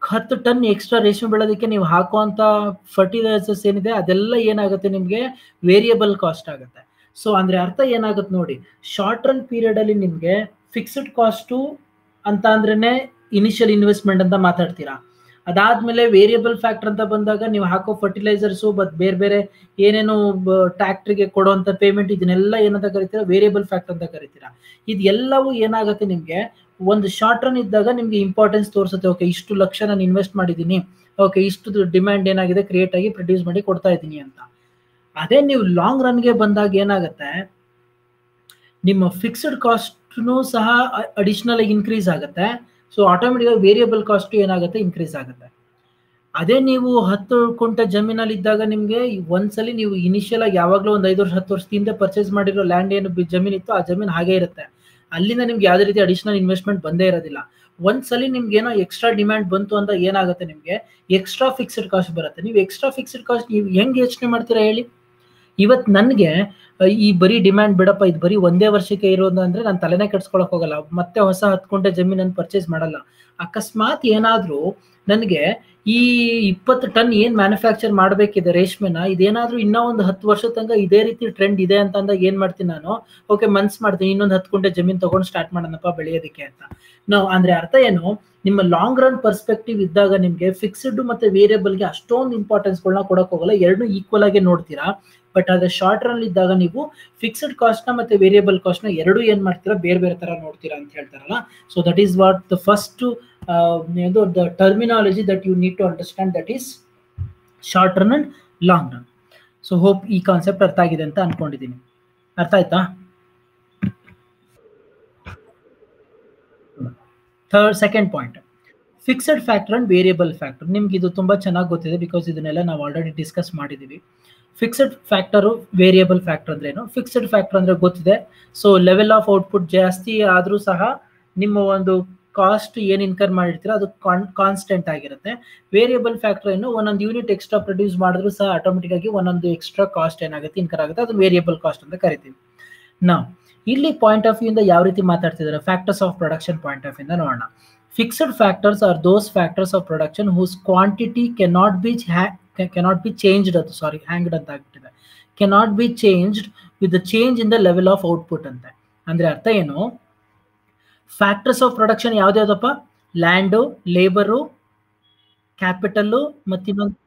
ಹತ್ತು ಟನ್ ಎಕ್ಸ್ಟ್ರಾ ರೇಷ್ಮೆ ಬೆಳೆಯೋದಕ್ಕೆ ನೀವು ಹಾಕುವಂತ ಫರ್ಟಿಲೈಸರ್ಸ್ ಏನಿದೆ ಅದೆಲ್ಲ ಏನಾಗುತ್ತೆ ನಿಮಗೆ ವೇರಿಯಬಲ್ ಕಾಸ್ಟ್ ಆಗುತ್ತೆ ಸೊ ಅಂದ್ರೆ ಅರ್ಥ ಏನಾಗುತ್ತೆ ನೋಡಿ ಶಾರ್ಟ್ ರನ್ ಪೀರಿಯಡ್ ಅಲ್ಲಿ ನಿಮಗೆ ಫಿಕ್ಸ್ಡ್ ಕಾಸ್ಟು ಅಂತ ಅಂದ್ರೇನೆ ಇನಿಷಿಯಲ್ ಇನ್ವೆಸ್ಟ್ಮೆಂಟ್ ಅಂತ ಮಾತಾಡ್ತೀರಾ ಅದಾದ್ಮೇಲೆ ವೇರಿಯಬಲ್ ಫ್ಯಾಕ್ಟರ್ ಅಂತ ಬಂದಾಗ ನೀವು ಹಾಕೋ ಫರ್ಟಿಲೈಸರ್ಸು ಬಟ್ ಬೇರೆ ಬೇರೆ ಏನೇನು ಟ್ಯಾಕ್ಟ್ರಿಗೆ ಕೊಡುವಂತ ಪೇಮೆಂಟ್ ಇದನ್ನೆಲ್ಲ ಏನಂತ ಕರಿತೀರಾ ವೇರಿಯಬಲ್ ಫ್ಯಾಕ್ಟರ್ ಅಂತ ಕರಿತೀರಾ ಇದೆಲ್ಲವೂ ಏನಾಗುತ್ತೆ ನಿಮಗೆ ಒಂದು ಶಾರ್ಟ್ ರನ್ ಇದ್ದಾಗ ನಿಮ್ಗೆ ಇಂಪಾರ್ಟೆನ್ಸ್ ತೋರಿಸುತ್ತೆ ಓಕೆ ಇಷ್ಟು ಲಕ್ಷ ನಾನು ಇನ್ವೆಸ್ಟ್ ಮಾಡಿದ್ದೀನಿ ಓಕೆ ಇಷ್ಟು ಡಿಮ್ಯಾಂಡ್ ಏನಾಗಿದೆ ಕ್ರಿಯೇಟ್ ಆಗಿ ಪ್ರೊಡ್ಯೂಸ್ ಮಾಡಿ ಕೊಡ್ತಾ ಇದ್ದೀನಿ ಅಂತ ಅದೇ ನೀವು ಲಾಂಗ್ ರನ್ಗೆ ಬಂದಾಗ ಏನಾಗುತ್ತೆ ನಿಮ್ಮ ಫಿಕ್ಸ್ಡ್ ಕಾಸ್ಟ್ನು ಸಹ ಅಡಿಷನಲ್ ಆಗಿ ಇನ್ಕ್ರೀಸ್ ಆಗುತ್ತೆ ಸೊ ಆಟೋಮೆಟಿಕ್ ವೇರಿಯಬಲ್ ಕಾಸ್ಟ್ ಏನಾಗುತ್ತೆ ಇನ್ಕ್ರೀಸ್ ಆಗುತ್ತೆ ಅದೇ ನೀವು ಹತ್ತು ಕುಂಟೆ ಜಮೀನಲ್ಲಿ ಇದ್ದಾಗ ನಿಮಗೆ ಒಂದ್ಸಲಿ ನೀವು ಇನಿಷಿಯಲ್ ಆಗಿ ಯಾವಾಗಲೂ ಒಂದು ಐದು ವರ್ಷ ಹತ್ತು ವರ್ಷದಿಂದ ಪರ್ಚೇಸ್ ಮಾಡಿರೋ ಲ್ಯಾಂಡ್ ಏನು ಜಮೀನ್ ಇತ್ತು ಆ ಜಮೀನ್ ಹಾಗೆ ಇರುತ್ತೆ ಅಲ್ಲಿಂದ ನಿಮ್ಗೆ ಯಾವುದೇ ರೀತಿ ಅಡಿಷನಲ್ ಇನ್ವೆಸ್ಟ್ಮೆಂಟ್ ಬಂದೇ ಇರೋದಿಲ್ಲ ಒಂದ್ಸಲಿ ನಿಮ್ಗೆ ಏನೋ ಎಕ್ಸ್ಟ್ರಾ ಡಿಮ್ಯಾಂಡ್ ಬಂತು ಅಂತ ಏನಾಗುತ್ತೆ ನಿಮಗೆ ಎಕ್ಸ್ಟ್ರಾ ಫಿಕ್ಸ್ಡ್ ಕಾಸ್ಟ್ ಬರುತ್ತೆ ನೀವು ಎಕ್ಸ್ಟ್ರಾ ಫಿಕ್ಸ್ಡ್ ಕಾಸ್ಟ್ ನೀವು ಹೆಂಗೆ ಯೋಚನೆ ಮಾಡ್ತೀರಾ ಹೇಳಿ ಇವತ್ತು ನನಗೆ ಈ ಬರೀ ಡಿಮ್ಯಾಂಡ್ ಬಿಡಪ್ಪ ಇದು ಬರೀ ಒಂದೇ ವರ್ಷಕ್ಕೆ ಇರೋದು ಅಂದ್ರೆ ನಾನು ತಲೆನೇ ಕೆಡ್ಸ್ಕೊಳಕ್ ಹೋಗಲ್ಲ ಮತ್ತೆ ಹೊಸ ಹತ್ತು ಕುಂಟೆ ಜಮೀನನ್ನು ಪರ್ಚೇಸ್ ಮಾಡಲ್ಲ ಅಕಸ್ಮಾತ್ ಏನಾದ್ರೂ ನನಗೆ ಈ ಇಪ್ಪತ್ತು ಟನ್ ಏನ್ ಮ್ಯಾನುಫ್ಯಾಕ್ಚರ್ ಮಾಡಬೇಕಿದೆ ರೇಷ್ಮೆನ ಇದೇನಾದ್ರೂ ಇನ್ನೂ ಒಂದು ಹತ್ತು ವರ್ಷ ತನಕ ಇದೇ ರೀತಿ ಟ್ರೆಂಡ್ ಇದೆ ಅಂತ ಅಂದಾಗ ಏನ್ ಮಾಡ್ತೀನಿ ನಾನು ಓಕೆ ಮನ್ಸ್ ಮಾಡ್ತೀನಿ ಇನ್ನೊಂದು ಹತ್ತು ಕುಂಟೆ ಜಮೀನ್ ತಗೊಂಡು ಸ್ಟಾರ್ಟ್ ಮಾಡೋಣಪ್ಪ ಬೆಳೆಯೋದಕ್ಕೆ ಅಂತ ನಾವು ಅಂದ್ರೆ ಅರ್ಥ ಏನು ನಿಮ್ಮ ಲಾಂಗ್ ರನ್ ಪರ್ಸ್ಪೆಕ್ಟಿವ್ ಇದ್ದಾಗ ನಿಮಗೆ ಫಿಕ್ಸ್ಡ್ ಮತ್ತೆ ವೇರಿಯಬಲ್ಗೆ ಅಷ್ಟೊಂದು ಇಂಪಾರ್ಟೆನ್ಸ್ಗಳನ್ನ ಕೊಡಕ್ ಹೋಗಲ್ಲ ಎರಡು ಈಕ್ವಲ್ ಆಗಿ ನೋಡ್ತೀರಾ ಬಟ್ ಅದ್ರ ಶಾರ್ಟ್ ರನ್ ಇದ್ದಾಗ ನೀವು ಫಿಕ್ಸ್ಡ್ ಕಾಸ್ಟ್ ನ ಮತ್ತೆ ವೇರಿಯಬಲ್ ಕಾಸ್ಟ್ ನ ಎರಡು ಏನ್ ಮಾಡ್ತೀರಾ ಬೇರೆ ಬೇರೆ ತರ ನೋಡ್ತೀರಾ ಅಂತ ಹೇಳ್ತಾರಲ್ಲ so that is what the first the terminology that you need to understand that is short run and long run so hope ಈ ಕಾನ್ಸೆಪ್ಟ್ ಅರ್ಥ ಆಗಿದೆ ಅಂತ ಅನ್ಕೊಂಡಿದ್ದೀನಿ ಅರ್ಥ ಆಯ್ತಾ third second point fixed factor and variable factor ನಿಮ್ಗೆ ಇದು ತುಂಬಾ ಚೆನ್ನಾಗಿ ಗೊತ್ತಿದೆ ಬಿಕಾಸ್ ಇದನ್ನೆಲ್ಲ ನಾವು ಆಲ್ರೆಡಿ ಡಿಸ್ಕಸ್ ಮಾಡಿದ್ದೀವಿ ಫಿಕ್ಸೆಡ್ ಫ್ಯಾಕ್ಟರು ವೇರಿಯಬಲ್ ಫ್ಯಾಕ್ಟರ್ ಅಂದ್ರೆ ಏನು ಫಿಕ್ಸೆಡ್ ಫ್ಯಾಕ್ಟರ್ ಅಂದ್ರೆ ಗೊತ್ತಿದೆ ಸೊ ಲೆವೆಲ್ ಆಫ್ ಔಟ್ಪುಟ್ ಜಾಸ್ತಿ ಆದರೂ ಸಹ ನಿಮ್ಮ ಒಂದು ಕಾಸ್ಟ್ ಏನು ಇನ್ಕರ್ ಮಾಡಿರ್ತೀರ ಅದು ಕಾನ್ಸ್ಟೆಂಟ್ ಆಗಿರುತ್ತೆ ವೇರಿಯಬಲ್ ಫ್ಯಾಕ್ಟರ್ ಏನು ಒಂದೊಂದು ಯೂನಿಟ್ ಎಕ್ಸ್ಟ್ರಾ ಪ್ರೊಡ್ಯೂಸ್ ಮಾಡಿದ್ರು ಸಹ ಆಟೋಮೆಟಿಕ್ ಆಗಿ ಒಂದೊಂದು ಎಕ್ಸ್ಟ್ರಾ ಕಾಸ್ಟ್ ಏನಾಗುತ್ತೆ ಇನ್ಕರ್ ಆಗುತ್ತೆ ಅದು ವೇರಿಯಬಲ್ ಕಾಸ್ಟ್ ಅಂತ ಕರಿತೀವಿ ನಾವು ಇಲ್ಲಿ ಪಾಯಿಂಟ್ ಆಫ್ ವ್ಯೂ ಇಂದ ಯಾವ ರೀತಿ ಮಾತಾಡ್ತಿದ್ದಾರೆ factors of production point of ಇಂದ ನೋಡೋಣ fixed factors are those factors of production whose quantity cannot be cannot be changed ಅದು ಸಾರಿ ಹ್ಯಾಂಗ್ಡ್ ಅಂತ ಆಗ್ಬಿಟ್ಟಿದೆ cannot be changed with the change in the level of output ಅಂತೆ ಅಂದ್ರೆ ಅರ್ಥ ಏನು factors of production ಯಾವ್ದ್ಯಾವ್ದಪ್ಪ ಲ್ಯಾಂಡು ಲೇಬರು ಕ್ಯಾಪಿಟಲ್ಲು ಮತ್ತಿನ್ನೊಂದು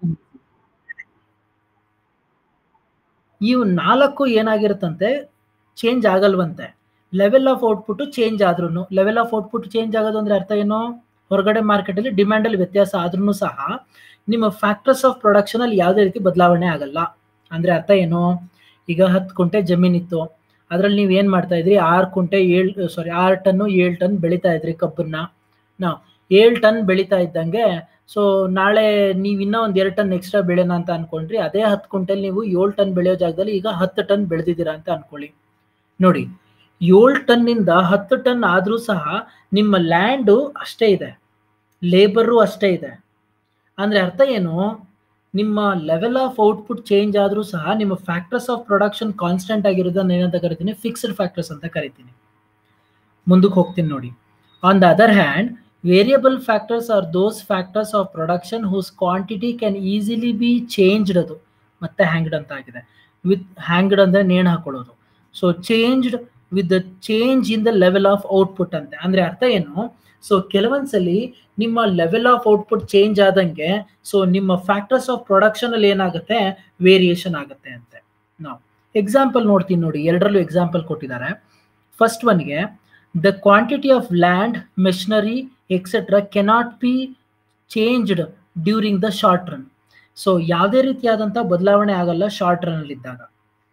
ಇವು ನಾಲ್ಕು ಏನಾಗಿರುತ್ತಂತೆ ಚೇಂಜ್ ಆಗಲ್ವಂತೆ ಲೆವೆಲ್ ಆಫ್ ಔಟ್ಪುಟ್ ಚೇಂಜ್ ಆದ್ರೂ ಲೆವೆಲ್ ಆಫ್ ಔಟ್ಪುಟ್ ಚೇಂಜ್ ಆಗೋದು ಅಂದ್ರೆ ಅರ್ಥ ಏನು ಹೊರಗಡೆ ಮಾರ್ಕೆಟ್ ಅಲ್ಲಿ ಡಿಮ್ಯಾಂಡ್ ಅಲ್ಲಿ ವ್ಯತ್ಯಾಸ ಆದ್ರೂ ಸಹ ನಿಮ್ಮ ಫ್ಯಾಕ್ಟರ್ಸ್ ಆಫ್ ಪ್ರೊಡಕ್ಷನ್ ಅಲ್ಲಿ ಯಾವುದೇ ರೀತಿ ಬದಲಾವಣೆ ಆಗಲ್ಲ ಅಂದ್ರೆ ಅರ್ಥ ಏನು ಈಗ ಹತ್ತು ಕುಂಟೆ ಜಮೀನ್ ಇತ್ತು ಅದ್ರಲ್ಲಿ ನೀವು ಏನ್ ಮಾಡ್ತಾ ಇದ್ರಿ ಆರು ಕುಂಟೆ ಏಳು ಸಾರಿ ಆರು ಟನ್ನು ಏಳು ಟನ್ ಬೆಳಿತಾ ಇದ್ರಿ ಕಬ್ಬನ್ನ ನಾವು ಏಳು ಟನ್ ಬೆಳಿತಾ ಇದ್ದಂಗೆ ಸೊ ನಾಳೆ ನೀವು ಇನ್ನೂ ಒಂದು ಎರಡು ಟನ್ ಎಕ್ಸ್ಟ್ರಾ ಬೆಳೆನ ಅಂತ ಅನ್ಕೊಂಡ್ರಿ ಅದೇ ಹತ್ತು ಕುಂಟೆಲ್ ನೀವು ಏಳು ಟನ್ ಬೆಳೆಯೋ ಜಾಗದಲ್ಲಿ ಈಗ ಹತ್ತು ಟನ್ ಬೆಳೆದಿದ್ದೀರಾ ಅಂತ ಅನ್ಕೊಳ್ಳಿ ನೋಡಿ ಏಳು ಟನ್ನಿಂದ ಹತ್ತು ಟನ್ ಆದ್ರೂ ಸಹ ನಿಮ್ಮ ಲ್ಯಾಂಡು ಅಷ್ಟೇ ಇದೆ ಲೇಬರು ಅಷ್ಟೇ ಇದೆ ಅಂದ್ರೆ ಅರ್ಥ ಏನು ನಿಮ್ಮ ಲೆವೆಲ್ ಆಫ್ ಔಟ್ಪುಟ್ ಚೇಂಜ್ ಆದ್ರೂ ಸಹ ನಿಮ್ಮ ಫ್ಯಾಕ್ಟರ್ಸ್ ಆಫ್ ಪ್ರೊಡಕ್ಷನ್ ಕಾನ್ಸ್ಟೆಂಟ್ ಆಗಿರೋದನ್ನ ಏನಂತ ಕರಿತೀನಿ ಫಿಕ್ಸ್ಡ್ ಫ್ಯಾಕ್ಟರ್ಸ್ ಅಂತ ಕರಿತೀನಿ ಮುಂದಕ್ಕೆ ಹೋಗ್ತೀನಿ ನೋಡಿ on the other hand variable factors are those factors of production whose quantity can easily be changed ಅದು ಮತ್ತೆ ಹ್ಯಾಂಗ್ಡ್ ಅಂತ ಆಗಿದೆ ವಿತ್ ಹ್ಯಾಂಗ್ಡ್ ಅಂದ್ರೆ ನೇಣು ಹಾಕೊಳ್ಳೋದು so changed with the change in the level of output ಅಂತೆ ಅಂದ್ರೆ ಅರ್ಥ ಏನು ಸೊ ಕೆಲವೊಂದ್ಸಲಿ ನಿಮ್ಮ ಲೆವೆಲ್ ಆಫ್ ಔಟ್ಪುಟ್ ಚೇಂಜ್ ಆದಂಗೆ ಸೊ ನಿಮ್ಮ ಫ್ಯಾಕ್ಟರ್ಸ್ ಆಫ್ ಪ್ರೊಡಕ್ಷನ್ ಅಲ್ಲಿ ಏನಾಗುತ್ತೆ ವೇರಿಯೇಷನ್ ಆಗುತ್ತೆ ಅಂತೆ ನಾವು ಎಕ್ಸಾಂಪಲ್ ನೋಡ್ತೀನಿ ನೋಡಿ ಎರಡರಲ್ಲೂ ಎಕ್ಸಾಂಪಲ್ ಕೊಟ್ಟಿದ್ದಾರೆ ಫಸ್ಟ್ ಒನ್ಗೆ the quantity of land machinery etcetera cannot be changed during the short run so ಯಾವುದೇ ರೀತಿಯಾದಂಥ ಬದಲಾವಣೆ ಆಗಲ್ಲ ಶಾರ್ಟ್ ರನ್ ಅಲ್ಲಿ ಇದ್ದಾಗ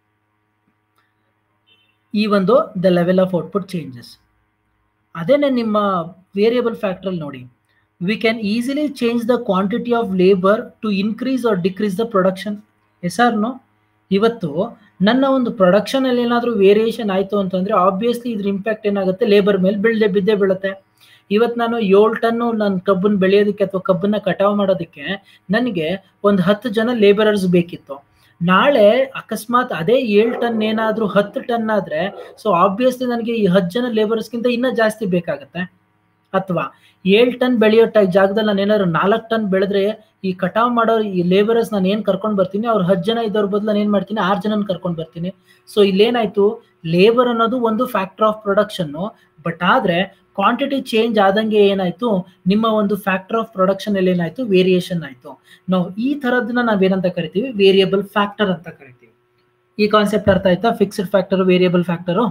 ಈ ಒಂದು the level of output changes ಅದೇನೆ ನಿಮ್ಮ ವೇರಿಯಬಲ್ ಫ್ಯಾಕ್ಟರ್ ನೋಡಿ we can easily change the quantity of labour to increase or decrease the production yes or no ಇವತ್ತು ನನ್ನ ಒಂದು ಪ್ರೊಡಕ್ಷನ್ ಅಲ್ಲಿ ಏನಾದರೂ ವೇರಿಯೇಷನ್ ಆಯಿತು ಅಂತಂದ್ರೆ ಆಬ್ವಿಯಸ್ಲಿ ಇದ್ರ ಇಂಪ್ಯಾಕ್ಟ್ ಏನಾಗುತ್ತೆ ಲೇಬರ್ ಮೇಲೆ ಬೀಳದೆ ಬಿದ್ದೇ ಬೀಳುತ್ತೆ ಇವತ್ತು ನಾನು ಏಳು ಟನ್ನು ನನ್ನ ಕಬ್ಬನ್ನು ಬೆಳೆಯೋದಕ್ಕೆ ಅಥವಾ ಕಬ್ಬನ್ನ ಕಟಾವು ಮಾಡೋದಕ್ಕೆ ನನಗೆ ಒಂದು ಹತ್ತು ಜನ ಲೇಬರರ್ಸ್ ಬೇಕಿತ್ತು ನಾಳೆ ಅಕಸ್ಮಾತ್ ಅದೇ ಏಳು ಟನ್ ಏನಾದರೂ ಹತ್ತು ಟನ್ ಆದ್ರೆ ಸೊ ಆಬ್ವಿಯಸ್ಲಿ ನನಗೆ ಈ ಹತ್ತು ಜನ ಲೇಬರ್ಸ್ಗಿಂತ ಇನ್ನೂ ಜಾಸ್ತಿ ಬೇಕಾಗತ್ತೆ ಅಥವಾ ಏಳು ಟನ್ ಬೆಳೆಯೋ ಟೈ ಜಾಗದಲ್ಲಿ ನಾನು ಏನಾದ್ರು ನಾಲ್ಕು ಟನ್ ಬೆಳೆದ್ರೆ ಈ ಕಟಾವ್ ಮಾಡೋ ಈ ಲೇಬರರ್ಸ್ ನಾನು ಏನು ಕರ್ಕೊಂಡು ಬರ್ತೀನಿ ಅವ್ರು ಹತ್ತು ಜನ ಇದ್ದವ್ರ ಬದಲು ನಾನು ಏನು ಮಾಡ್ತೀನಿ ಆರು ಜನನ ಕರ್ಕೊಂಡು ಬರ್ತೀನಿ ಸೊ ಇಲ್ಲೇನಾಯ್ತು ಲೇಬರ್ ಅನ್ನೋದು ಒಂದು ಫ್ಯಾಕ್ಟರ್ ಆಫ್ ಪ್ರೊಡಕ್ಷನ್ನು ಬಟ್ ಆದರೆ ಕ್ವಾಂಟಿಟಿ ಚೇಂಜ್ ಆದಂಗೆ ಏನಾಯ್ತು ನಿಮ್ಮ ಒಂದು ಫ್ಯಾಕ್ಟರ್ ಆಫ್ ಪ್ರೊಡಕ್ಷನ್ ಅಲ್ಲಿ ಏನಾಯ್ತು ವೇರಿಯೇಷನ್ ಆಯ್ತು ನಾವು ಈ ಥರದನ್ನ ನಾವೇನಂತ ಕರಿತೀವಿ ವೇರಿಯಬಲ್ ಫ್ಯಾಕ್ಟರ್ ಅಂತ ಕರಿತೀವಿ ಈ ಕಾನ್ಸೆಪ್ಟ್ ಅರ್ಥ ಆಯ್ತಾ ಫಿಕ್ಸ್ಡ್ ಫ್ಯಾಕ್ಟರ್ ವೇರಿಯಬಲ್ ಫ್ಯಾಕ್ಟರು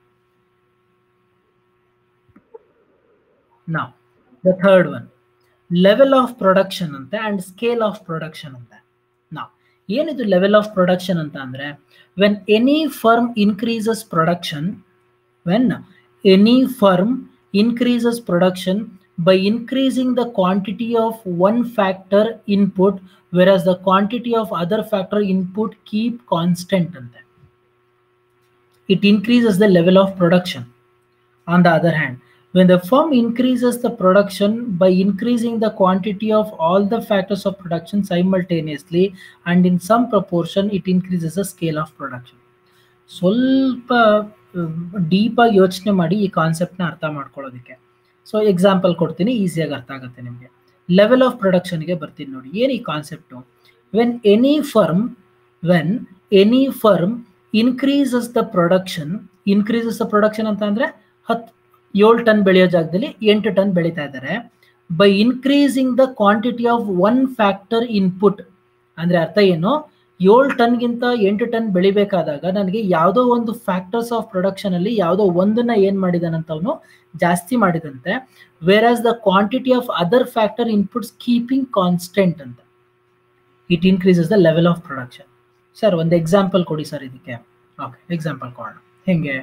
ನಾವು the third one level of production ಅಂತ ಅಂಡ್ ಸ್ಕೇಲ್ ಆಫ್ ಪ್ರೊಡಕ್ಷನ್ ಅಂತ ನಾವು ಏನಿದು ಲೆವೆಲ್ ಆಫ್ ಪ್ರೊಡಕ್ಷನ್ ಅಂತ ಅಂದ್ರೆ when any firm increases production when any firm increases production by increasing the quantity of one factor input whereas the quantity of other factor input keep constant ante it increases the level of production on the other hand when the firm increases the production by increasing the quantity of all the factors of production simultaneously and in some proportion it increases the scale of production ಸ್ವಲ್ಪ ಡೀಪಾಗಿ ಯೋಚನೆ ಮಾಡಿ ಈ ಕಾನ್ಸೆಪ್ಟ್ನ ಅರ್ಥ ಮಾಡ್ಕೊಳ್ಳೋದಕ್ಕೆ so example ಕೊಡ್ತೀನಿ ಈಸಿಯಾಗಿ ಅರ್ಥ ಆಗುತ್ತೆ ನಿಮಗೆ ಲೆವೆಲ್ ಆಫ್ ಪ್ರೊಡಕ್ಷನ್ಗೆ ಬರ್ತೀನಿ ನೋಡಿ ಏನು ಈ concept when any firm when any firm increases the production increases the production ಅಂತ ಅಂದರೆ ಹತ್ತು ಏಳು ಟನ್ ಬೆಳೆಯೋ ಜಾಗದಲ್ಲಿ ಎಂಟು ಟನ್ ಬೆಳೀತಾ ಇದ್ದಾರೆ by increasing the quantity of one factor input ಅಂದರೆ ಅರ್ಥ ಏನು ಏಳು ಟನ್ಗಿಂತ ಎಂಟು ಟನ್ ಬೆಳಿಬೇಕಾದಾಗ ನನಗೆ ಯಾವುದೋ ಒಂದು ಫ್ಯಾಕ್ಟರ್ಸ್ ಆಫ್ ಪ್ರೊಡಕ್ಷನ್ ಅಲ್ಲಿ ಯಾವುದೋ ಒಂದನ್ನ ಏನ್ ಮಾಡಿದಾನಂತ ಅವನು ಜಾಸ್ತಿ ಮಾಡಿದಂತೆ whereas the quantity of other factor inputs keeping constant ಅಂತ it increases the level of production sir ಒಂದು ಎಕ್ಸಾಂಪಲ್ ಕೊಡಿ ಸರ್ ಇದಕ್ಕೆ ಓಕೆ ಎಕ್ಸಾಂಪಲ್ ಕೊಡೋಣ ಹೆಂಗೆ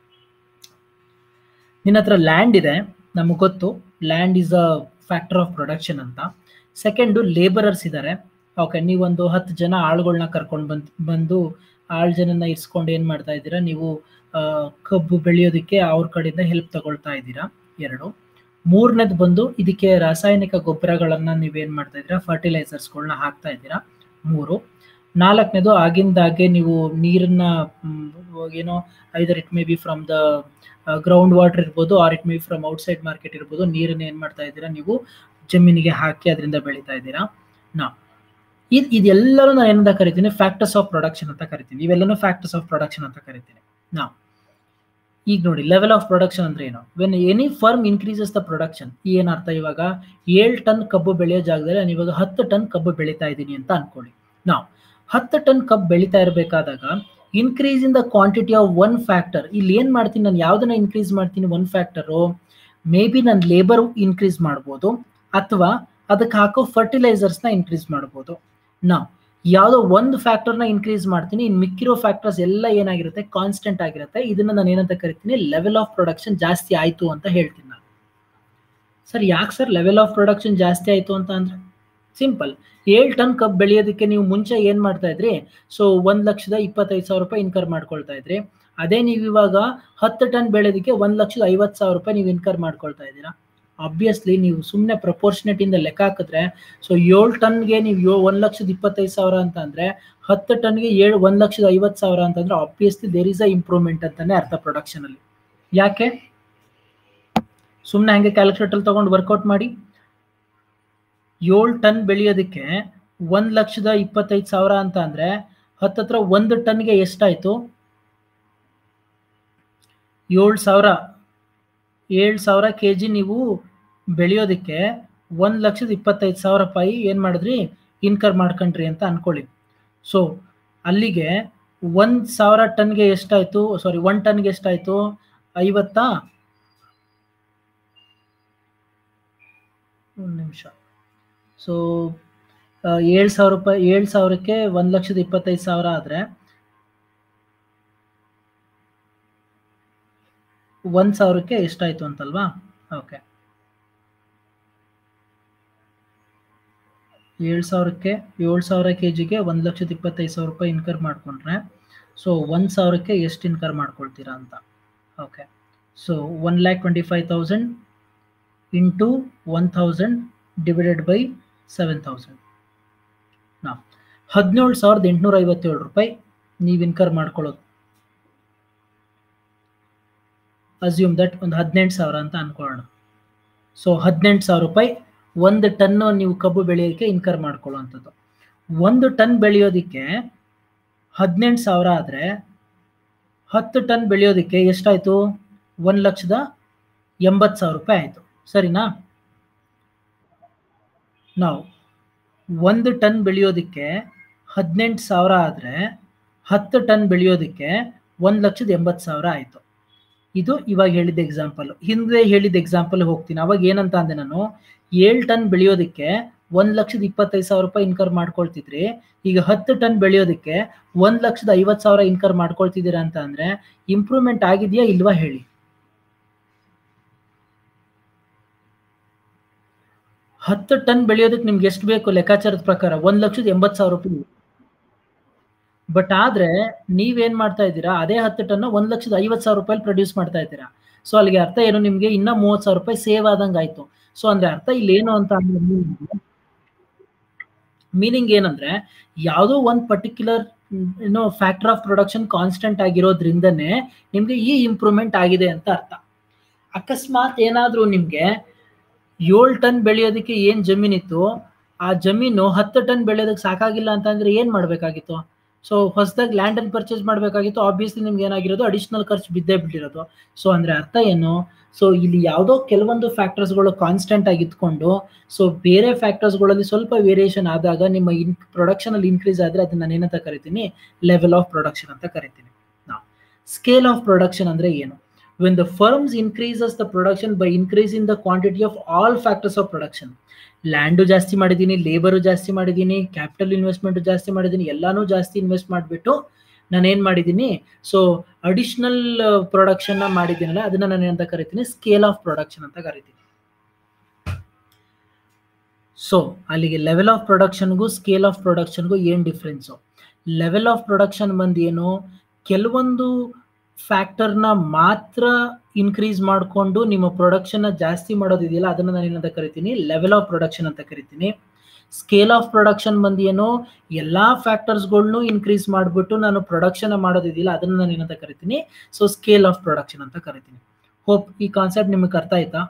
ನಿನ್ನ ಹತ್ರ ಲ್ಯಾಂಡ್ ಇದೆ ನಮಗೆ ಗೊತ್ತು land is a factor of production ಅಂತ ಸೆಕೆಂಡು ಲೇಬರರ್ಸ್ ಇದ್ದಾರೆ ಓಕೆ ನೀವೊಂದು ಹತ್ತು ಜನ ಆಳುಗಳನ್ನ ಕರ್ಕೊಂಡು ಬಂದು ಬಂದು ಆಳು ಜನನ ಇರಿಸ್ಕೊಂಡು ಏನು ಮಾಡ್ತಾ ಇದ್ದೀರಾ ನೀವು ಕಬ್ಬು ಬೆಳೆಯೋದಕ್ಕೆ ಅವ್ರ ಕಡೆಯಿಂದ ಹೆಲ್ಪ್ ತಗೊಳ್ತಾ ಇದ್ದೀರಾ ಎರಡು ಮೂರನೇದು ಬಂದು ಇದಕ್ಕೆ ರಾಸಾಯನಿಕ ಗೊಬ್ಬರಗಳನ್ನು ನೀವೇನು ಮಾಡ್ತಾ ಇದ್ದೀರಾ ಫರ್ಟಿಲೈಸರ್ಸ್ಗಳನ್ನ ಹಾಕ್ತಾ ಇದ್ದೀರಾ ಮೂರು ನಾಲ್ಕನೇದು ಆಗಿಂದಾಗೆ ನೀವು ನೀರನ್ನ ಏನೋ either it may be from the ground water ಇರ್ಬೋದು or it may be from outside market ಇರ್ಬೋದು ನೀರನ್ನ ಏನು ಮಾಡ್ತಾ ಇದ್ದೀರಾ ನೀವು ಜಮೀನಿಗೆ ಹಾಕಿ ಅದರಿಂದ ಬೆಳೀತಾ ಇದ್ದೀರಾ ನಾ ಇದು ಇದೆಲ್ಲರೂ ನಾನು ಏನಂತ ಕರಿತೀನಿ ಫ್ಯಾಕ್ಟರ್ಸ್ ಆಫ್ ಪ್ರೊಡಕ್ಷನ್ ಅಂತ ಕರಿತೀನಿ ಇವೆಲ್ಲನೂ ಫ್ಯಾಕ್ಟರ್ಸ್ ಆಫ್ ಪ್ರೊಡಕ್ಷನ್ ಅಂತ ಕರಿತೀನಿ ನಾ ಈಗ ನೋಡಿ ಲೆವೆಲ್ ಆಫ್ ಪ್ರೊಡಕ್ಷನ್ ಅಂದ್ರೆ ಏನು when any firm increases the production ಏನರ್ಥ ಇವಾಗ ಏಳು ಟನ್ ಕಬ್ಬು ಬೆಳೆಯೋ ಜಾಗದಲ್ಲಿ ನಾನು ಇವಾಗ ಹತ್ತು ಟನ್ ಕಬ್ಬು ಬೆಳೀತಾ ಇದ್ದೀನಿ ಅಂತ ಅನ್ಕೊಳ್ಳಿ ನಾವು ಹತ್ತು ಟನ್ ಕಬ್ಬು ಬೆಳೀತಾ ಇರಬೇಕಾದಾಗ increase in the quantity of one factor ಇಲ್ಲಿ ಏನು ಮಾಡ್ತೀನಿ ನಾನು ಯಾವುದನ್ನ ಇನ್ಕ್ರೀಸ್ ಮಾಡ್ತೀನಿ ಒನ್ ಫ್ಯಾಕ್ಟರು ಮೇ ಬಿ ನಾನು ಲೇಬರ್ ಇನ್ಕ್ರೀಸ್ ಮಾಡ್ಬೋದು ಅಥವಾ ಅದಕ್ಕೆ ಹಾಕೋ ಫರ್ಟಿಲೈಸರ್ಸ್ನ ಇನ್ಕ್ರೀಸ್ ಮಾಡ್ಬೋದು ನಾವು ಯಾವುದೋ ಒಂದು ಫ್ಯಾಕ್ಟರ್ನ ಇನ್ಕ್ರೀಸ್ ಮಾಡ್ತೀನಿ ಇನ್ನು ಮಿಕ್ಕಿರೋ ಫ್ಯಾಕ್ಟರ್ಸ್ ಎಲ್ಲ ಏನಾಗಿರುತ್ತೆ ಕಾನ್ಸ್ಟೆಂಟ್ ಆಗಿರುತ್ತೆ ಇದನ್ನ ನಾನು ಏನಂತ ಕರಿತೀನಿ ಲೆವೆಲ್ ಆಫ್ ಪ್ರೊಡಕ್ಷನ್ ಜಾಸ್ತಿ ಆಯಿತು ಅಂತ ಹೇಳ್ತೀನಿ ನಾನು ಸರ್ ಯಾಕೆ ಸರ್ ಲೆವೆಲ್ ಆಫ್ ಪ್ರೊಡಕ್ಷನ್ ಜಾಸ್ತಿ ಆಯಿತು ಅಂತ ಅಂದರೆ ಸಿಂಪಲ್ ಏಳು ಟನ್ ಕಬ್ಬು ಬೆಳೆಯೋದಕ್ಕೆ ನೀವು ಮುಂಚೆ ಏನು ಮಾಡ್ತಾ ಇದ್ರಿ ಸೊ ಒಂದು ಲಕ್ಷದ ಇಪ್ಪತ್ತೈದು ಸಾವಿರ ರೂಪಾಯಿ ಇನ್ಕರ್ ಮಾಡ್ಕೊಳ್ತಾ ಇದ್ರಿ ಅದೇ ನೀವು ಇವಾಗ ಹತ್ತು ಟನ್ ಬೆಳೆಯೋದಕ್ಕೆ ಒಂದು ಲಕ್ಷದ ಐವತ್ತು ಸಾವಿರ ರೂಪಾಯಿ ನೀವು ಇನ್ಕರ್ ಮಾಡ್ಕೊಳ್ತಾ ಇದ್ದೀರಾ ಆಬ್ವಿಯಸ್ಲಿ ನೀವು ಸುಮ್ಮನೆ ಪ್ರಪೋರ್ಷನೇಟಿಂದ ಲೆಕ್ಕ ಹಾಕಿದ್ರೆ ಸೊ ಏಳು ಟನ್ಗೆ ನೀವು ಯೋ ಒಂದು ಲಕ್ಷದ ಇಪ್ಪತ್ತೈದು ಸಾವಿರ ಅಂತ ಅಂದರೆ ಹತ್ತು ಟನ್ಗೆ ಏಳು ಒಂದು ಲಕ್ಷದ ಐವತ್ತು ಸಾವಿರ ಅಂತಂದ್ರೆ obviously there is a improvement ಅಂತಾನೆ ಅರ್ಥ ಪ್ರೊಡಕ್ಷನಲ್ಲಿ ಯಾಕೆ ಸುಮ್ಮನೆ ಹಂಗೆ ಕ್ಯಾಲ್ಕುಲೇಟರ್ ತಗೊಂಡು ವರ್ಕೌಟ್ ಮಾಡಿ ಏಳು ಟನ್ ಬೆಳೆಯೋದಕ್ಕೆ ಒಂದು ಲಕ್ಷದ ಇಪ್ಪತ್ತೈದು ಸಾವಿರ ಅಂತ ಅಂದರೆ ಹತ್ತತ್ರ ಒಂದು ಟನ್ಗೆ ಎಷ್ಟಾಯಿತು ಏಳು ಸಾವಿರ ಏಳು ಸಾವಿರ ಕೆ ಜಿ ನೀವು ಬೆಳೆಯೋದಕ್ಕೆ ಒಂದು ಲಕ್ಷದ ಇಪ್ಪತ್ತೈದು ಸಾವಿರ ರೂಪಾಯಿ ಏನು ಮಾಡಿದ್ರಿ ಇನ್ಕರ್ ಮಾಡ್ಕೊಂಡ್ರಿ ಅಂತ ಅನ್ಕೊಳ್ಳಿ ಸೊ ಅಲ್ಲಿಗೆ ಒಂದು ಸಾವಿರ ಟನ್ಗೆ ಎಷ್ಟಾಯಿತು ಸಾರಿ ಒನ್ ಟನ್ಗೆ ಎಷ್ಟಾಯಿತು ಐವತ್ತಾ ಒಂದು ನಿಮಿಷ ಸೊ ಏಳು ಸಾವಿರ ರೂಪಾಯಿ ಏಳು ಸಾವಿರಕ್ಕೆ ಒಂದು ಲಕ್ಷದ ಇಪ್ಪತ್ತೈದು ಸಾವಿರ ಆದರೆ ಒಂದು ಸಾವಿರಕ್ಕೆ ಎಷ್ಟಾಯಿತು ಅಂತಲ್ವಾ ಓಕೆ ಏಳು ಸಾವಿರಕ್ಕೆ ಏಳು ಸಾವಿರ ಕೆ ಜಿಗೆ ಒಂದು ಲಕ್ಷದ ಇಪ್ಪತ್ತೈದು ಸಾವಿರ ರೂಪಾಯಿ ಇನ್ಕರ್ ಮಾಡಿಕೊಂಡ್ರೆ ಸೊ ಒಂದು ಸಾವಿರಕ್ಕೆ ಎಷ್ಟು ಇನ್ಕರ್ ಮಾಡ್ಕೊಳ್ತೀರಾ ಅಂತ okay so one lakh twenty five thousand into one thousand divided by seven thousand ನಾ ಹದಿನೇಳು ಸಾವಿರದ ಎಂಟುನೂರ ಐವತ್ತೇಳು ರೂಪಾಯಿ ನೀವು ಇನ್ಕರ್ ಮಾಡ್ಕೊಳ್ಳೋದು ಅಸ್ಯೂಮ್ ದಟ್ ಒಂದು ಹದಿನೆಂಟು ಸಾವಿರ ಅಂತ ಅನ್ಕೊಳ್ಳೋಣ ಸೊ ಹದಿನೆಂಟು ಸಾವಿರ ರೂಪಾಯಿ ಒಂದು ಟನ್ನು ನೀವು ಕಬ್ಬು ಬೆಳೆಯೋದಕ್ಕೆ ಇನ್ಕರ್ ಮಾಡ್ಕೊಳ್ಳುವಂಥದ್ದು ಒಂದು ಟನ್ ಬೆಳೆಯೋದಕ್ಕೆ ಹದಿನೆಂಟು ಸಾವಿರ ಆದರೆ ಹತ್ತು ಟನ್ ಬೆಳೆಯೋದಕ್ಕೆ ಎಷ್ಟಾಯಿತು ಒಂದು ಲಕ್ಷದ ಎಂಬತ್ತು ಸಾವಿರ ರೂಪಾಯಿ ಆಯಿತು ಸರಿನಾ ನಾವು ಒಂದು ಟನ್ ಬೆಳೆಯೋದಕ್ಕೆ ಹದಿನೆಂಟು ಸಾವಿರ ಆದರೆ ಹತ್ತು ಟನ್ ಬೆಳೆಯೋದಕ್ಕೆ ಒಂದು ಲಕ್ಷದ ಎಂಬತ್ತು ಸಾವಿರ ಆಯಿತು ಇದು ಇವಾಗ ಹೇಳಿದ ಎಕ್ಸಾಂಪಲ್ ಹಿಂದೆ ಹೇಳಿದ ಎಕ್ಸಾಂಪಲ್ ಹೋಗ್ತೀನಿ ಅವಾಗ ಏನಂತ ಅಂದೆ ನಾನು ಏಳು ಟನ್ ಬೆಳೆಯೋದಕ್ಕೆ ಒಂದು ಲಕ್ಷದ ಇಪ್ಪತ್ತೈದು ಸಾವಿರ ರೂಪಾಯಿ ಇನ್ಕರ್ ಮಾಡ್ಕೊಳ್ತಿದ್ರಿ ಈಗ ಹತ್ತು ಟನ್ ಬೆಳೆಯೋದಕ್ಕೆ ಒಂದು ಲಕ್ಷದ ಐವತ್ತು ಸಾವಿರ ಇನ್ಕರ್ ಮಾಡ್ಕೊಳ್ತಿದ್ದೀರಾ ಅಂತ ಅಂದ್ರೆ ಇಂಪ್ರೂವ್ಮೆಂಟ್ ಆಗಿದೆಯಾ ಇಲ್ವಾ ಹೇಳಿ ಹತ್ತು ಟನ್ ಬೆಳೆಯೋದಕ್ಕೆ ನಿಮ್ಗೆ ಎಷ್ಟು ಬೇಕು ಲೆಕ್ಕಾಚಾರದ ಪ್ರಕಾರ ಒಂದ್ ಲಕ್ಷದ ಎಂಬತ್ತು ಸಾವಿರ ರೂಪಾಯಿ ಬಟ್ ಆದ್ರೆ ನೀವೇನ್ ಮಾಡ್ತಾ ಇದ್ದೀರಾ ಅದೇ ಹತ್ತು ಟನ್ ಒಂದ್ ಲಕ್ಷದ ಐವತ್ತು ಸಾವಿರ ರೂಪಾಯಿ ಪ್ರೊಡ್ಯೂಸ್ ಮಾಡ್ತಾ ಇದ್ದೀರಾ ಸೊ ಅಲ್ಲಿಗೆ ಅರ್ಥ ಏನು ನಿಮ್ಗೆ ಇನ್ನ ಮೂವತ್ತು ಸಾವಿರ ರೂಪಾಯಿ ಸೇವ್ ಆದಂಗೆ ಆಯ್ತು ಸೊ ಅಂದ್ರೆ ಅರ್ಥ ಇಲ್ಲಿ ಏನು ಅಂತ ಮೀನಿಂಗ್ ಏನಂದ್ರೆ ಯಾವುದೋ ಒಂದು ಪರ್ಟಿಕ್ಯುಲರ್ ಏನೋ ಫ್ಯಾಕ್ಟರ್ ಆಫ್ ಪ್ರೊಡಕ್ಷನ್ ಕಾನ್ಸ್ಟೆಂಟ್ ಆಗಿರೋದ್ರಿಂದನೇ ನಿಮ್ಗೆ ಈ ಇಂಪ್ರೂವ್ಮೆಂಟ್ ಆಗಿದೆ ಅಂತ ಅರ್ಥ ಅಕಸ್ಮಾತ್ ಏನಾದ್ರೂ ನಿಮ್ಗೆ ಏಳು ಟನ್ ಬೆಳೆಯೋದಕ್ಕೆ ಏನ್ ಜಮೀನಿತ್ತು ಆ ಜಮೀನು ಹತ್ತು ಟನ್ ಬೆಳೆಯೋದಕ್ಕೆ ಸಾಕಾಗಿಲ್ಲ ಅಂತಂದ್ರೆ ಏನ್ ಮಾಡ್ಬೇಕಾಗಿತ್ತು ಸೊ ಹೊಸದಾಗಿ ಲ್ಯಾಂಡ್ ಅನ್ನು ಪರ್ಚೇಸ್ ಮಾಡಬೇಕಾಗಿತ್ತು ಆಬ್ವಿಯಸ್ಲಿ ನಿಮ್ಗೆ ಏನಾಗಿರೋದು ಅಡಿಷನಲ್ ಖರ್ಚು ಬಿದ್ದೇ ಬಿಟ್ಟಿರೋದು ಸೊ ಅಂದ್ರೆ ಅರ್ಥ ಏನು ಸೊ ಇಲ್ಲಿ ಯಾವುದೋ ಕೆಲವೊಂದು ಫ್ಯಾಕ್ಟರ್ಸ್ಗಳು ಕಾನ್ಸ್ಟೆಂಟ್ ಆಗಿ ಇದ್ಕೊಂಡು ಸೊ ಬೇರೆ ಫ್ಯಾಕ್ಟರ್ಸ್ಗಳಲ್ಲಿ ಸ್ವಲ್ಪ ವೇರಿಯೇಷನ್ ಆದಾಗ ನಿಮ್ಮ ಇನ್ ಪ್ರೊಡಕ್ಷನ್ ಅಲ್ಲಿ ಇನ್ಕ್ರೀಸ್ ಆದ್ರೆ ಅದನ್ನ ನಾನು ಏನಂತ ಕರಿತೀನಿ ಲೆವೆಲ್ ಆಫ್ ಪ್ರೊಡಕ್ಷನ್ ಅಂತ ಕರಿತೀನಿ ನಾವು ಸ್ಕೇಲ್ ಆಫ್ ಪ್ರೊಡಕ್ಷನ್ ಅಂದ್ರೆ ಏನು when the firms increases the production by increasing the quantity of all factors of production land ಜಾಸ್ತಿ ಮಾಡಿದ್ದೀನಿ ಲೇಬರು ಜಾಸ್ತಿ ಮಾಡಿದ್ದೀನಿ ಕ್ಯಾಪಿಟಲ್ ಇನ್ವೆಸ್ಟ್ಮೆಂಟ್ ಜಾಸ್ತಿ ಮಾಡಿದ್ದೀನಿ ಎಲ್ಲಾನು ಜಾಸ್ತಿ ಇನ್ವೆಸ್ಟ್ ಮಾಡಿಬಿಟ್ಟು ನಾನು ಏನು ಮಾಡಿದ್ದೀನಿ ಸೊ ಅಡಿಷನಲ್ ಪ್ರೊಡಕ್ಷನ್ನ ಮಾಡಿದ್ದೀನಲ್ಲ ಅದನ್ನ ನಾನು ಏನಂತ ಕರಿತೀನಿ ಸ್ಕೇಲ್ ಆಫ್ ಪ್ರೊಡಕ್ಷನ್ ಅಂತ ಕರಿತೀನಿ ಸೊ ಅಲ್ಲಿಗೆ ಲೆವೆಲ್ ಆಫ್ ಪ್ರೊಡಕ್ಷನ್ಗೂ ಸ್ಕೇಲ್ ಆಫ್ ಪ್ರೊಡಕ್ಷನ್ಗೂ ಏನು ಡಿಫ್ರೆನ್ಸು ಲೆವೆಲ್ ಆಫ್ ಪ್ರೊಡಕ್ಷನ್ ಬಂದು ಏನು ಕೆಲವೊಂದು ಫ್ಯಾಕ್ಟರ್ನ ಮಾತ್ರ ಇನ್ಕ್ರೀಸ್ ಮಾಡಿಕೊಂಡು ನಿಮ್ಮ ಪ್ರೊಡಕ್ಷನ್ನ ಜಾಸ್ತಿ ಮಾಡೋದಿದೆಯಲ್ಲ ಅದನ್ನು ನಾನು ಏನಂತ ಕರಿತೀನಿ ಲೆವೆಲ್ ಆಫ್ ಪ್ರೊಡಕ್ಷನ್ ಅಂತ ಕರಿತೀನಿ ಸ್ಕೇಲ್ ಆಫ್ ಪ್ರೊಡಕ್ಷನ್ ಬಂದು ಏನು ಎಲ್ಲ ಫ್ಯಾಕ್ಟರ್ಸ್ಗಳ್ನು ಇನ್ಕ್ರೀಸ್ ಮಾಡಿಬಿಟ್ಟು ನಾನು ಪ್ರೊಡಕ್ಷನ್ ಮಾಡೋದಿದೆಯಲ್ಲ ಅದನ್ನು ನಾನು ಏನಂತ ಕರಿತೀನಿ ಸೊ ಸ್ಕೇಲ್ ಆಫ್ ಪ್ರೊಡಕ್ಷನ್ ಅಂತ ಕರಿತೀನಿ ಹೋಪ್ ಈ ಕಾನ್ಸೆಪ್ಟ್ ನಿಮಗೆ ಅರ್ಥ ಆಯ್ತಾ